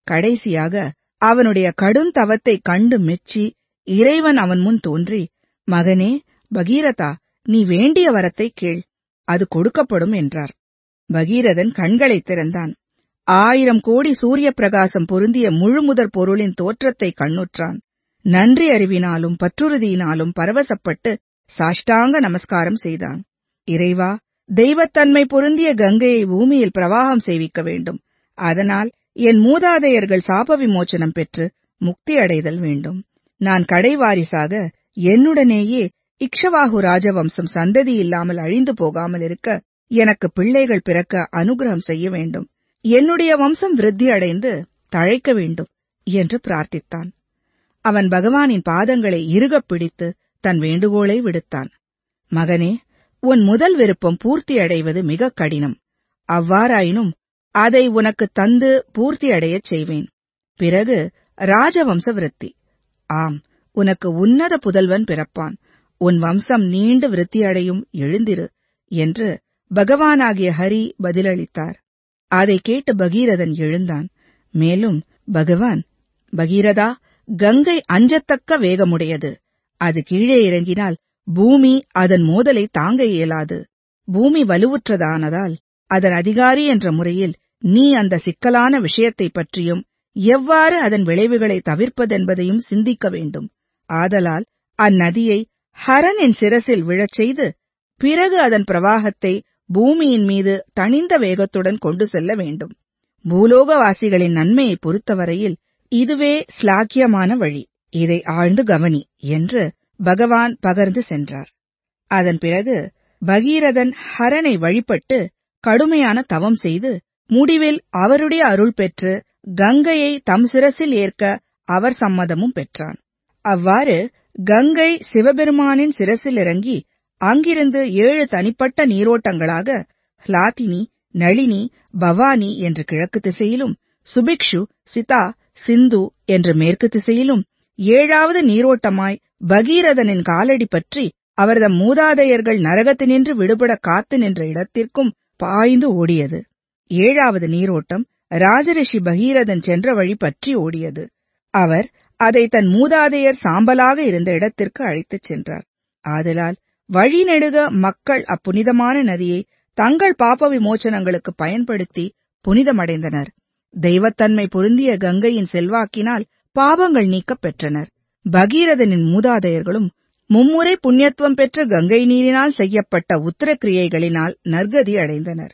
கடைசியாக அவனுடைய கடுந்தவத்தை கண்டு மெச்சி இறைவன் அவன் முன் தோன்றி மகனே பகீரதா நீ வேண்டிய வரத்தை கேள் அது கொடுக்கப்படும் என்றார் பகீரதன் கண்களைத் திறந்தான் ஆயிரம் கோடி சூரிய பிரகாசம் பொருந்திய முழுமுதற் பொருளின் தோற்றத்தை கண்ணுற்றான் நன்றி அறிவினாலும் பற்றுறுதியினாலும் பரவசப்பட்டு சாஷ்டாங்க நமஸ்காரம் செய்தான் இறைவா தெய்வத்தன்மை பொருந்திய கங்கையை பூமியில் பிரவாகம் செய்விக்க வேண்டும் அதனால் என் மூதாதையர்கள் சாப விமோச்சனம் பெற்று முக்தி அடைதல் வேண்டும் நான் கடைவாரிசாக என்னுடனேயே இக்ஷவாகு ராஜவம்சம் சந்ததி இல்லாமல் அழிந்து போகாமல் இருக்க எனக்கு பிள்ளைகள் பிறக்க அனுகிரகம் செய்ய வேண்டும் என்னுடைய வம்சம் விருத்தி அடைந்து தழைக்க வேண்டும் என்று பிரார்த்தித்தான் அவன் பகவானின் பாதங்களை இறுகப் பிடித்து தன் வேண்டுகோளை விடுத்தான் மகனே உன் முதல் விருப்பம் பூர்த்தி அடைவது மிக கடினம் அவ்வாறாயினும் அதை உனக்கு தந்து பூர்த்தி அடையச் செய்வேன் பிறகு ராஜவம்ச விருத்தி ஆம் உனக்கு உன்னத புதல்வன் பிறப்பான் உன் வம்சம் நீண்டு விருத்தியடையும் எழுந்திரு என்று பகவானாகிய ஹரி பதிலளித்தார் அதை கேட்டு பகீரதன் எழுந்தான் மேலும் பகவான் பகீரதா கங்கை அஞ்சத்தக்க வேகமுடையது அது கீழே இறங்கினால் பூமி அதன் மோதலை தாங்க இயலாது பூமி வலுவுற்றதானதால் அதன் அதிகாரி என்ற முறையில் நீ அந்த சிக்கலான விஷயத்தைப் பற்றியும் எவ்வாறு அதன் விளைவுகளை தவிர்ப்பதென்பதையும் சிந்திக்க வேண்டும் ஆதலால் அந்நதியை ஹரனின் சிரசில் விழச் செய்து பிறகு அதன் பிரவாகத்தை பூமியின் மீது தணிந்த வேகத்துடன் கொண்டு செல்ல வேண்டும் பூலோகவாசிகளின் நன்மையை பொறுத்தவரையில் இதுவே ஸ்லாக்கியமான வழி இதை ஆழ்ந்து கவனி என்று பகவான் பகர்ந்து சென்றார் அதன் பிறகு பகீரதன் ஹரனை வழிபட்டு கடுமையான தவம் செய்து முடிவில் அவருடைய அருள் பெற்று கங்கையை தம் சிரசில் ஏற்க அவர் சம்மதமும் பெற்றான் அவ்வாறு கங்கை சிவபெருமானின் சிரசில் இறங்கி அங்கிருந்து ஏழு தனிப்பட்ட நீரோட்டங்களாக ஹ்லாதினி நளினி பவானி என்று கிழக்கு திசையிலும் சுபிக்ஷு சிதா சிந்து என்று மேற்கு திசையிலும் ஏழாவது நீரோட்டமாய் பகீரதனின் காலடி பற்றி அவரது மூதாதையர்கள் நரகத்தினின்று விடுபட காத்து நின்ற இடத்திற்கும் பாய்ந்து ஓடியது ஏழாவது நீரோட்டம் ராஜரிஷி பகீரதன் சென்ற வழி பற்றி ஓடியது அவர் அதை தன் மூதாதையர் சாம்பலாக இருந்த இடத்திற்கு அழைத்துச் சென்றார் ஆதலால் வழிநெடுக மக்கள் அப்புனிதமான நதியை தங்கள் பாப்ப விமோச்சனங்களுக்கு பயன்படுத்தி புனிதமடைந்தனர் தெய்வத்தன்மை பொருந்திய கங்கையின் செல்வாக்கினால் பாவங்கள் நீக்கப் பெற்றனர் பகீரதனின் மூதாதையர்களும் மும்முறை புண்ணியத்துவம் பெற்ற கங்கை நீரினால் செய்யப்பட்ட உத்தர கிரியைகளினால் நற்கதி அடைந்தனர்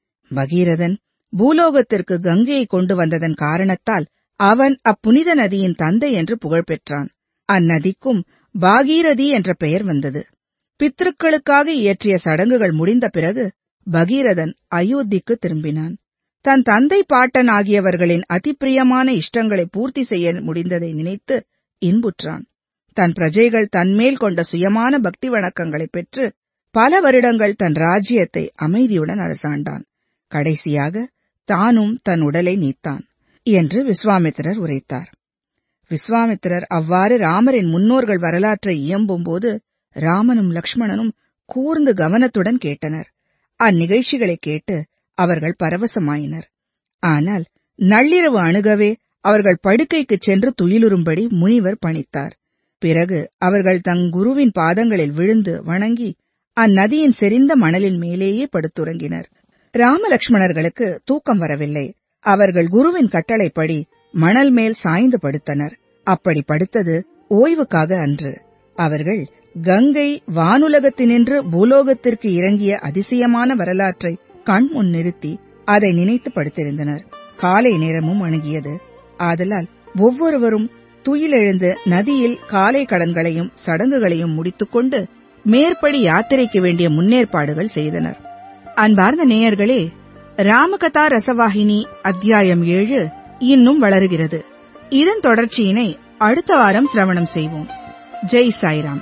பகீரதன் பூலோகத்திற்கு கங்கையை கொண்டு வந்ததன் காரணத்தால் அவன் அப்புனித நதியின் தந்தை என்று புகழ் பெற்றான் அந்நதிக்கும் பாகீரதி என்ற பெயர் வந்தது பித்ருக்களுக்காக இயற்றிய சடங்குகள் முடிந்த பிறகு பகீரதன் அயோத்திக்கு திரும்பினான் தன் தந்தை பாட்டன் ஆகியவர்களின் அதிப்பிரியமான இஷ்டங்களை பூர்த்தி செய்ய முடிந்ததை நினைத்து இன்புற்றான் தன் பிரஜைகள் தன்மேல் கொண்ட சுயமான பக்தி வணக்கங்களை பெற்று பல வருடங்கள் தன் ராஜ்யத்தை அமைதியுடன் அரசாண்டான் கடைசியாக தானும் தன் உடலை நீத்தான் என்று விஸ்வாமித்திரர் உரைத்தார் விஸ்வாமித்திரர் அவ்வாறு ராமரின் முன்னோர்கள் வரலாற்றை இயம்பும்போது ராமனும் லக்ஷ்மணனும் கூர்ந்து கவனத்துடன் கேட்டனர் அந்நிகழ்ச்சிகளை கேட்டு அவர்கள் பரவசமாயினர் ஆனால் நள்ளிரவு அணுகவே அவர்கள் படுக்கைக்குச் சென்று துயிலுறும்படி முனிவர் பணித்தார் பிறகு அவர்கள் தங் குருவின் பாதங்களில் விழுந்து வணங்கி அந்நதியின் செறிந்த மணலின் மேலேயே படுத்துறங்கினர் ராமலக்ஷ்மணர்களுக்கு தூக்கம் வரவில்லை அவர்கள் குருவின் கட்டளைப்படி மணல் மேல் சாய்ந்து படுத்தனர் அப்படி படுத்தது ஓய்வுக்காக அன்று அவர்கள் கங்கை வானுலகத்தினின்று பூலோகத்திற்கு இறங்கிய அதிசயமான வரலாற்றை கண் முன் நிறுத்தி அதை நினைத்து படுத்திருந்தனர் காலை நேரமும் அணுகியது ஆதலால் ஒவ்வொருவரும் துயிலெழுந்து நதியில் காலை கடன்களையும் சடங்குகளையும் முடித்துக்கொண்டு மேற்படி யாத்திரைக்கு வேண்டிய முன்னேற்பாடுகள் செய்தனர் அன்பார்ந்த நேயர்களே ராமகதா ரசவாகினி அத்தியாயம் ஏழு இன்னும் வளருகிறது இதன் தொடர்ச்சியினை அடுத்த வாரம் சிரவணம் செய்வோம் ஜெய் சாய்ராம்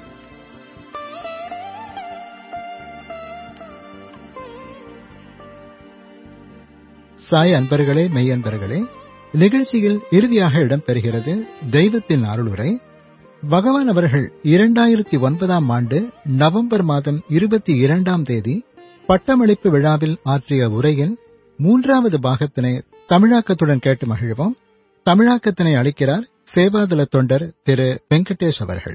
சாய் அன்பர்களே மெய்யன்பர்களே நிகழ்ச்சியில் இறுதியாக இடம்பெறுகிறது தெய்வத்தின் அருளுரை பகவான் அவர்கள் இரண்டாயிரத்தி ஒன்பதாம் ஆண்டு நவம்பர் மாதம் இருபத்தி இரண்டாம் தேதி பட்டமளிப்பு விழாவில் ஆற்றிய உரையின் மூன்றாவது பாகத்தினை தமிழாக்கத்துடன் கேட்டு மகிழ்வோம் தமிழாக்கத்தினை அளிக்கிறார் சேவாதல தொண்டர் திரு வெங்கடேஷ் அவர்கள்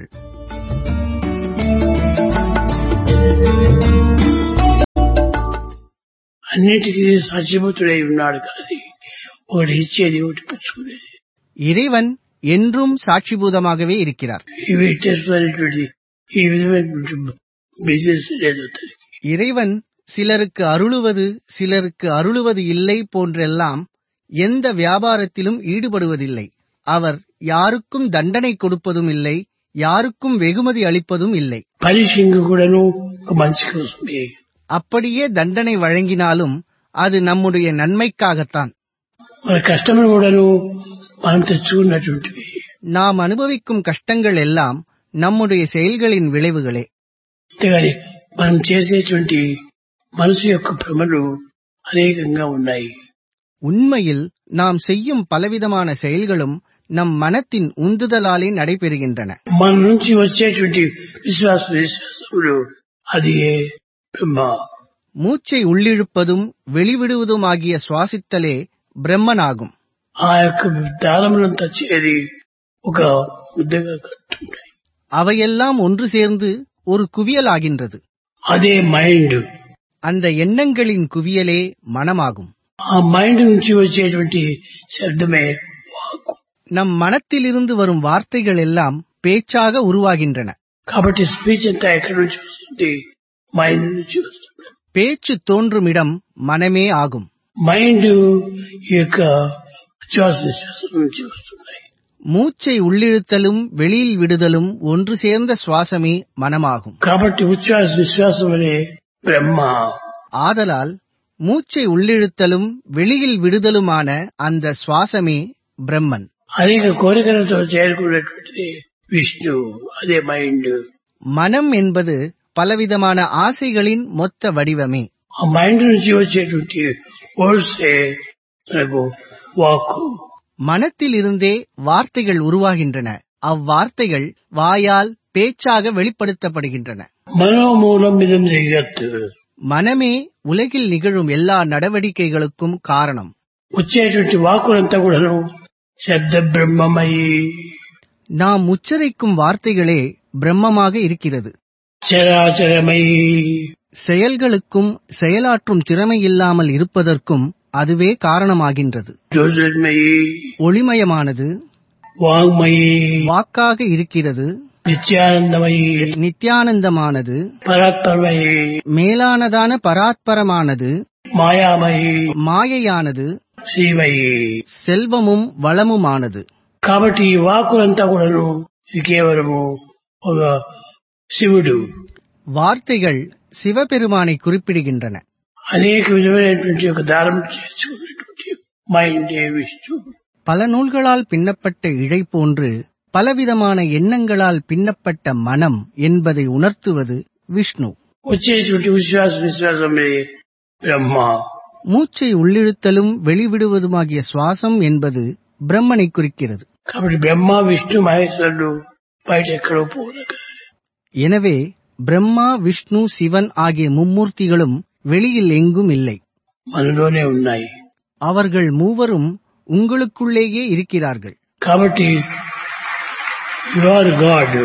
అన్నిటికీ సాక్షిభూతుడై ఉన్నాడు కానీ ఒకటి ఇచ్చేది ఒకటి పుచ్చుకునేది இறைவன் என்றும் சாட்சிபூதமாகவே இருக்கிறார் ఇవి చేస్తున్నటువంటి ఈ విధమైనటువంటి బిజినెస్ లేదు అతనికి இறைவன் சிலருக்கு அருளுவது சிலருக்கு அருளுவது இல்லை போன்றெல்லாம் எந்த வியாபாரத்திலும் ஈடுபடுவதில்லை அவர் யாருக்கும் தண்டனை கொடுப்பதும் இல்லை யாருக்கும் வெகுமதி அளிப்பதும் இல்லை పనిషింగ్ కూడాను ఒక మనిషి కోసమే அப்படியே தண்டனை வழங்கினாலும் அது நம்முடைய நன்மைக்காகத்தான் మన కష్టములు కూడాను మనం తెచ్చుకున్నటువంటివి நாம் அனுபவிக்கும் கஷ்டங்கள் எல்லாம் நம்முடைய செயல்களின் விளைவுகளே అంతేగాని మనం చేసేటువంటి మనసు యొక్క భ్రమలు అనేకంగా ఉన్నాయి உண்மையில் நாம் செய்யும் பலவிதமான செயல்களும் நம் மனத்தின் உந்துதலாலே நடைபெறுகின்றன మన నుంచి వచ్చేటువంటి విశ్వాస విశ్వాసములు అది ఏ బ్రహ్మ மூச்சை உள்ளிழுப்பதும் வெளிவிடுவதுமாகிய சுவாசித்தலே பிரம்மனாகும் ఆ యొక్క దారములంతా చేరి ఒక ముద్దగా కట్టుంటాయి அவையெல்லாம் ஒன்று சேர்ந்து ஒரு குவியலாகின்றது అదే మైండ్ அந்த எண்ணங்களின் குவியலே மனமாகும் ఆ మైండ్ నుంచి వచ్చేటువంటి శబ్దమే వాక్ நம் மனத்திலிருந்து வரும் வார்த்தைகள் எல்லாம் பேச்சாக உருவாகின்றன కాబట్టి స్పీచ్ అంతా ఎక్కడి నుంచి వస్తుంది మైండ్ నుంచి వస్తుంది பேச்சு தோன்றும் இடம் மனமே ஆகும் మైండ్ ఈ యొక్క ఉచ్ఛ్వాస విశ్వాసం నుంచి వస్తున్నాయి மூச்சை உள்ளிழுத்தலும் வெளியில் விடுதலும் ஒன்று சேர்ந்த சுவாசமே மனமாகும் కాబట్టి ఉచ్ఛ్వాస విశ్వాసం అనే బ్రహ్మ ஆதலால் மூச்சை உள்ளிழுத்தலும் வெளியில் விடுதலுமான அந்த சுவாசமே பிரம்மன் అనేక కోరికలతో చేరుకున్నటువంటిది విష్ణు అదే మైండ్ மனம் என்பது பலவிதமான ஆசைகளின் மொத்த வடிவமே ఆ మైండ్ నుంచి వచ్చేటువంటి వర్డ్సే మనకు వాక్ மனத்திலிருந்தே வார்த்தைகள் உருவாகின்றன அவ்வார்த்தைகள் வாயால் பேச்சாக வெளிப்படுத்தப்படுகின்றன మనోమూలం ఇదం జగత్ மனமே உலகில் நிகழும் எல்லா நடவடிக்கைகளுக்கும் காரணம் వచ్చేటువంటి వాకులంతా కూడాను శబ్ద బ్రహ్మమయి நாம் உச்சரிக்கும் வார்த்தைகளே பிரம்மமாக இருக்கிறது చరాచరమయి செயல்களுக்கும் செயலாற்றும் திறமை இல்லாமல் இருப்பதற்கும் அதுவே காரணமாகின்றது జ్యోతిర్మయి ஒளிமயமானது వాంగ్మయి வாக்காக இருக்கிறது నిత్యానందమయి நித்யானந்தமானது పరాత్పరమయి மேலானதான பராத்பரமானது మాయామయి மாயையானது శ్రీమయి செல்வமும் வளமுமானது కాబట్టి ఈ వాకులంతా కూడాను ఇది కేవలము ఒక శివుడు வார்த்தைகள் சிவபெருமானை குறிப்பிடுகின்றன అనేక విధమైనటువంటి ఒక దారం చేర్చుకున్నటువంటి మైండ్ ఏ విష్ణు பல நூல்களால் பின்னப்பட்ட இழை போன்று பலவிதமான எண்ணங்களால் பின்னப்பட்ட மனம் என்பதை உணர்த்துவது விஷ்ணு వచ్చేటువంటి విశ్వాస విశ్వాసమే బ్రహ్మ மூச்சை உள்ளிழுத்தலும் வெளிவிடுவதுமாகிய சுவாசம் என்பது பிரம்மனை குறிக்கிறது కాబట్టి బ్రహ్మ విష్ణు మహేశ్వరుడు బయట ఎక్కడో పోలేక எனவே பிரம்மா விஷ்ணு சிவன் ஆகிய மும்மூர்த்திகளும் வெளியில் எங்கும் இல்லை మనలోనే ఉన్నాయి அவர்கள் மூவரும் உங்களுக்குள்ளேயே இருக்கிறார்கள் కాబట్టి యు ఆర్ గాడ్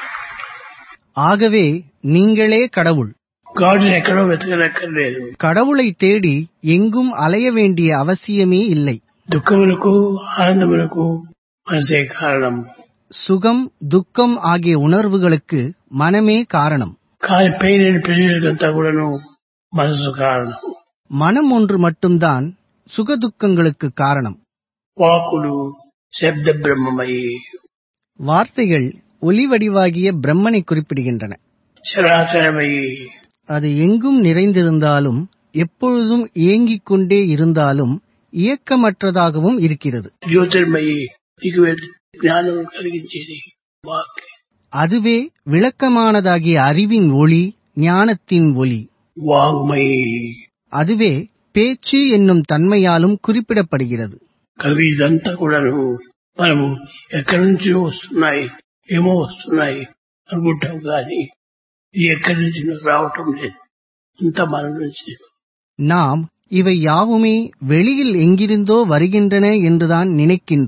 ஆகவே நீங்களே கடவுள் గాడ్ ఎక్కడో వెతకనక్కర్లేదు கடவுளை தேடி எங்கும் அலைய வேண்டிய அவசியமே இல்லை దుఃఖములకు ఆనందములకు మనసే కారణం சுகம் துக்கம் ஆகிய உணர்வுகளுக்கு மனமே காரணம் కానీ పెయిన్ అండ్ ప్రెజర్కంతా కూడాను మనసు కారణం மனம் ஒன்று மட்டும்தான் சுகதுக்கங்களுக்கு காரணம் వాకులు శబ్ద బ్రహ్మమయి வார்த்தைகள் ஒலி வடிவாகிய பிரம்மனை குறிப்பிடுகின்றன చరాచరమయి அது எங்கும் நிறைந்திருந்தாலும் எப்பொழுதும் இயங்கிக் கொண்டே இருந்தாலும் இயக்கமற்றதாகவும் இருக்கிறது జ్యోతిర్మయి నీకు జ్ఞానం కలిగించేది వాక్ அதுவே விளக்கமானதாகிய அறிவின் ஒளி ஞானத்தின் ஒளி వాంగ్మయి அதுவே பேச்சு என்னும் తన్మయాலும் குறிப்பிடப்படுகிறது కవి ఇదంతా కూడాను మనము ఎక్కడి నుంచి వస్తున్నాయి ఏమో వస్తున్నాయి అనుకుంటాం కానీ ఇది ఎక్కడి నుంచి రావటం లేదు అంతా మన నుంచి நாம் இவை யாவுமே வெளியில் எங்கிருந்தோ வருகின்றன என்றுதான் நினைக்கின்றோம்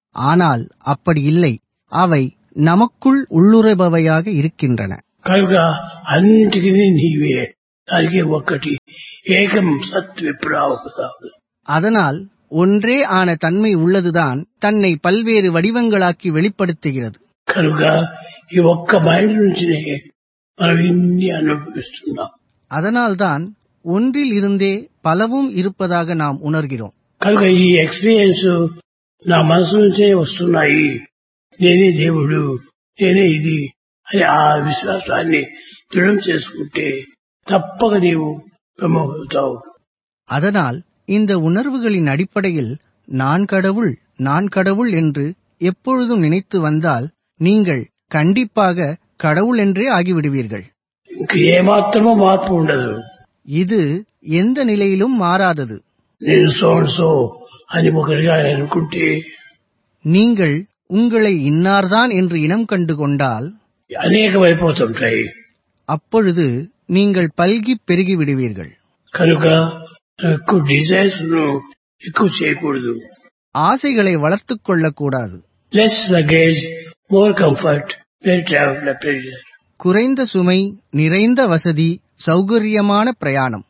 ஆனால் அப்படி இல்லை అவை நமக்குள் உள்ளுரைபவையாக இருக்கின்றன కనుక అన్నిటికీ నీవే దానికి ఒక్కటి ఏకం సత్ విప్రావదావు அதனால் ஒன்றே ஆன தன்மை உள்ளதுதான் தன்னை பல்வேறு வடிவங்களாக்கி வெளிப்படுத்துகிறது కనుక ఈ ఒక్క మైండ్ నుంచినే మనం ఇన్ని అనుభవిస్తున్నాం அதனால்தான் ஒன்றில் இருந்தே பலவும் இருப்பதாக நாம் உணர்கிறோம் కనుక ఈ ఎక్స్పీరియన్స్ నా మనసు నుంచే వస్తున్నాయి నేనే దేవుడు నేనే ఇది అని ఆ విశ్వాసాన్ని దృఢం చేసుకుంటే తప్పక నీవు బ్రహ్మవుతావు அதனால் இந்த உணர்வுகளின் அடிப்படையில் நான் கடவுள் நான் கடவுள் என்று எப்பொழுதும் நினைத்து வந்தால் நீங்கள் கண்டிப்பாக கடவுள் என்றே ஆகிவிடுவீர்கள் ఇంక ఏమాత్రమో మార్పు ఉండదు இது எந்த நிலையிலும் மாறாதது నేను సో అండ్ సో అని ఒకరిగా అనుకుంటే நீங்கள் உங்களை இன்னார்தான் என்று இனம் கண்டு கொண்டால் అనేకమైపోతుంటాయి அப்பொழுது நீங்கள் பல்கிப் பெருகி விடுவீர்கள் కనుక ఎక్కువ డిజైర్స్ ను ఎక్కువ చేయకూడదు ஆசைகளை வளர்த்துக் கொள்ளக்கூடாது less luggage more comfort very travel pleasure குறைந்த சுமை நிறைந்த வசதி சௌகரியமான பிரயாணம்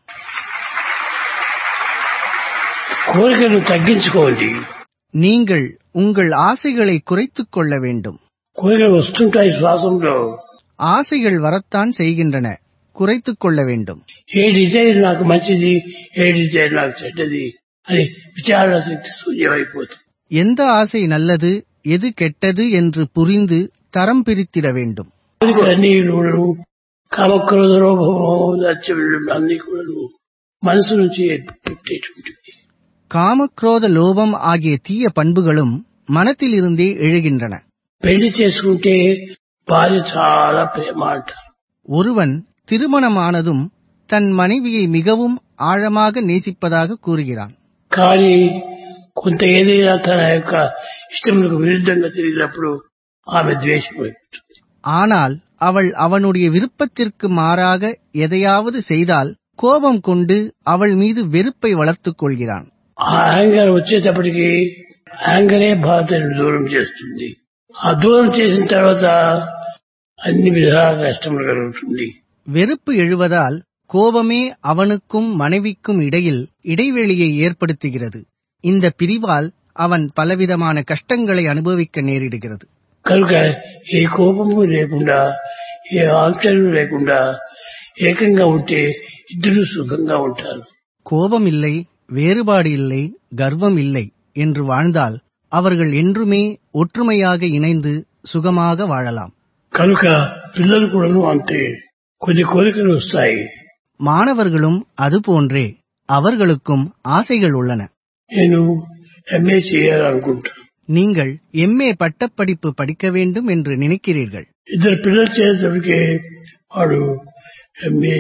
కోరికను తగ్గించుకోండి நீங்கள் உங்கள் ஆசைகளை குறைத்துக் கொள்ள வேண்டும் కోరికలు వస్తుంటాయి శ్వాసంలో ஆசைகள் வரத்தான் செய்கின்றன குறைத்துக் கொள்ள வேண்டும் ఏ డిజైర్ నాకు మంచిది ఏ డిజైర్ నాకు చెడ్డది అని విచారణ శక్తి శూన్యమైపోతుంది எந்த ఆశை நல்லது எது கெட்டது என்று புரிந்து தரம் பிரித்திட வேண்டும் కోరికలన్నీ కూడాను కామక్రోధ రోభం లక్ష్యం అన్ని కూడాను మనసు నుంచి పుట్టేటువంటివి காமக்ரோத லோபம் ஆகிய தீய பண்புகளும் மனத்திலிருந்தே எழுகின்றன పెళ్లి చేసుకుంటే భార్య చాలా ప్రేమ అంటారు ஒருவன் திருமணமானதும் தன் மனைவியை மிகவும் ஆழமாக நேசிப்பதாக கூறுகிறான் కానీ కొంత ఏదైనా తన యొక్క ఇష్టములకు విరుద్ధంగా తిరిగినప్పుడు ఆమె ద్వేషమైపోతుంది ஆனால் அவள் அவனுடைய விருப்பத்திற்கு மாறாக எதையாவது செய்தால் கோபம் கொண்டு அவள் மீது வெறுப்பை வளர்த்துக் கொள்கிறான் ఆ యాంగర్ వచ్చేటప్పటికి యాంగరే బాధను దూరం చేస్తుంది ఆ దూరం చేసిన తర్వాత అన్ని విధాల కష్టములు కలుగుతుంది வெறுப்பு எழுவதால் கோபமே அவனுக்கும் மனைவிக்கும் இடையில் இடைவெளியை ஏற்படுத்துகிறது இந்த பிரிவால் அவன் பலவிதமான கஷ்டங்களை அனுபவிக்க நேரிடுகிறது కనుక ఏ కోపము లేకుండా ఏ ఆశ్చర్యం లేకుండా ఏకంగా ఉంటే ఇద్దరు సుఖంగా ఉంటారు கோபம் இல்லை வேறுபாடு இல்லை கர்வம் இல்லை என்று வாழ்ந்தால் அவர்கள் என்றுமே ஒற்றுமையாக இணைந்து சுகமாக வாழலாம் కనుక పిల్లలు కూడాను అంతే కొన్ని కోరికలు వస్తాయి மாணவர்களும் அதுபோன்றே அவர்களுக்கும் ஆசைகள் உள்ளன నేను ఎంఏ చేయాలనుకుంటాను நீங்கள் எம்ஏ பட்டப்படிப்பு படிக்க வேண்டும் என்று நினைக்கிறீர்கள் ఇద్దరు పిల్లలు చేసేటప్పటికి వాడు ఎంఏ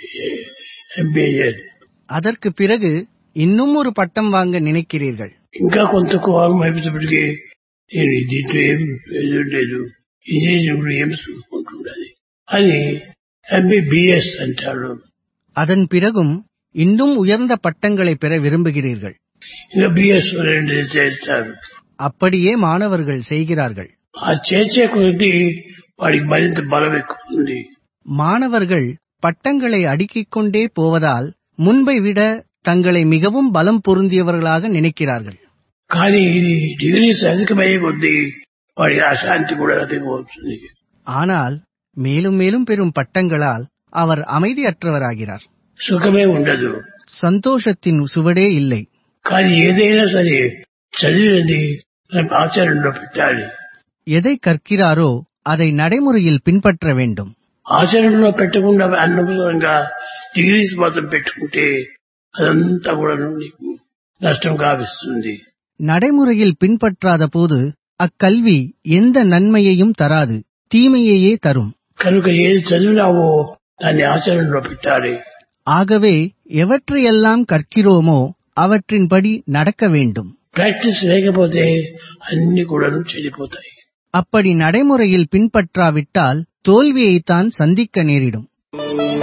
ఎంబీఏ చేయాలి அதற்கு பிறகு இன்னும் ஒரு பட்டம் வாங்க நினைக்கிறீர்கள் ఇంకా కొంత కోపం అయిపోయేటప్పటికి నేను దీంట్లో ఏం ప్రయోజనం లేదు ఇంజనీరింగ్ కూడా ఏం చూసుకుంటుండాలి అని ఎంబీబీఎస్ అంటాడు அதன் பிறகும் இன்னும் உயர்ந்த பட்டங்களை பெற விரும்புகிறீர்கள் ఇంకా బిఎస్ రెండు చేస్తారు அப்படியே மாணவர்கள் செய்கிறார்கள் ఆ చేర్చే కొద్ది వాడికి మరింత బలం ఎక్కుతుంది மாணவர்கள் பட்டங்களை அடுக்கிக் கொண்டே போவதால் முன்பை விட தங்களை மிகவும் பலம் பொருந்தியவர்களாக நினைக்கிறார்கள் కానీ ఇది డిగ్రీస్ అధికమయ్యే కొద్దీ వాడికి అశాంతి కూడా అధికమవుతుంది ஆனால் மேலும் மேலும் பெறும் பட்டங்களால் அவர் அமைதியற்றவராகிறார் సుఖమే ఉండదు சந்தோஷத்தின் சுவடே இல்லை కానీ ఏదైనా సరే చదివినది మనం ఆచరణలో పెట్టాలి எதை கற்கிறாரோ அதை நடைமுறையில் பின்பற்ற வேண்டும் ఆచరణలో పెట్టకుండా అనవసరంగా డిగ్రీస్ మాత్రం పెట్టుకుంటే అదంతా కూడా నీకు నష్టం కావిస్తుంది நடைமுறையில் பின்பற்றாத போது அக்கல்வி எந்த நன்மையையும் தராது தீமையையே தரும் కనుక ఏది చదివినావో దాన్ని ఆచరణలో పెట్టాలి ஆகவே எவற்றையெல்லாம் கற்கிறோமோ அவற்றின்படி நடக்க வேண்டும் ప్రాక్టీస్ లేకపోతే అన్ని కూడా చెడిపోతాయి அப்படி நடைமுறையில் பின்பற்றாவிட்டால் தோல்வியைத்தான் சந்திக்க நேரிடும்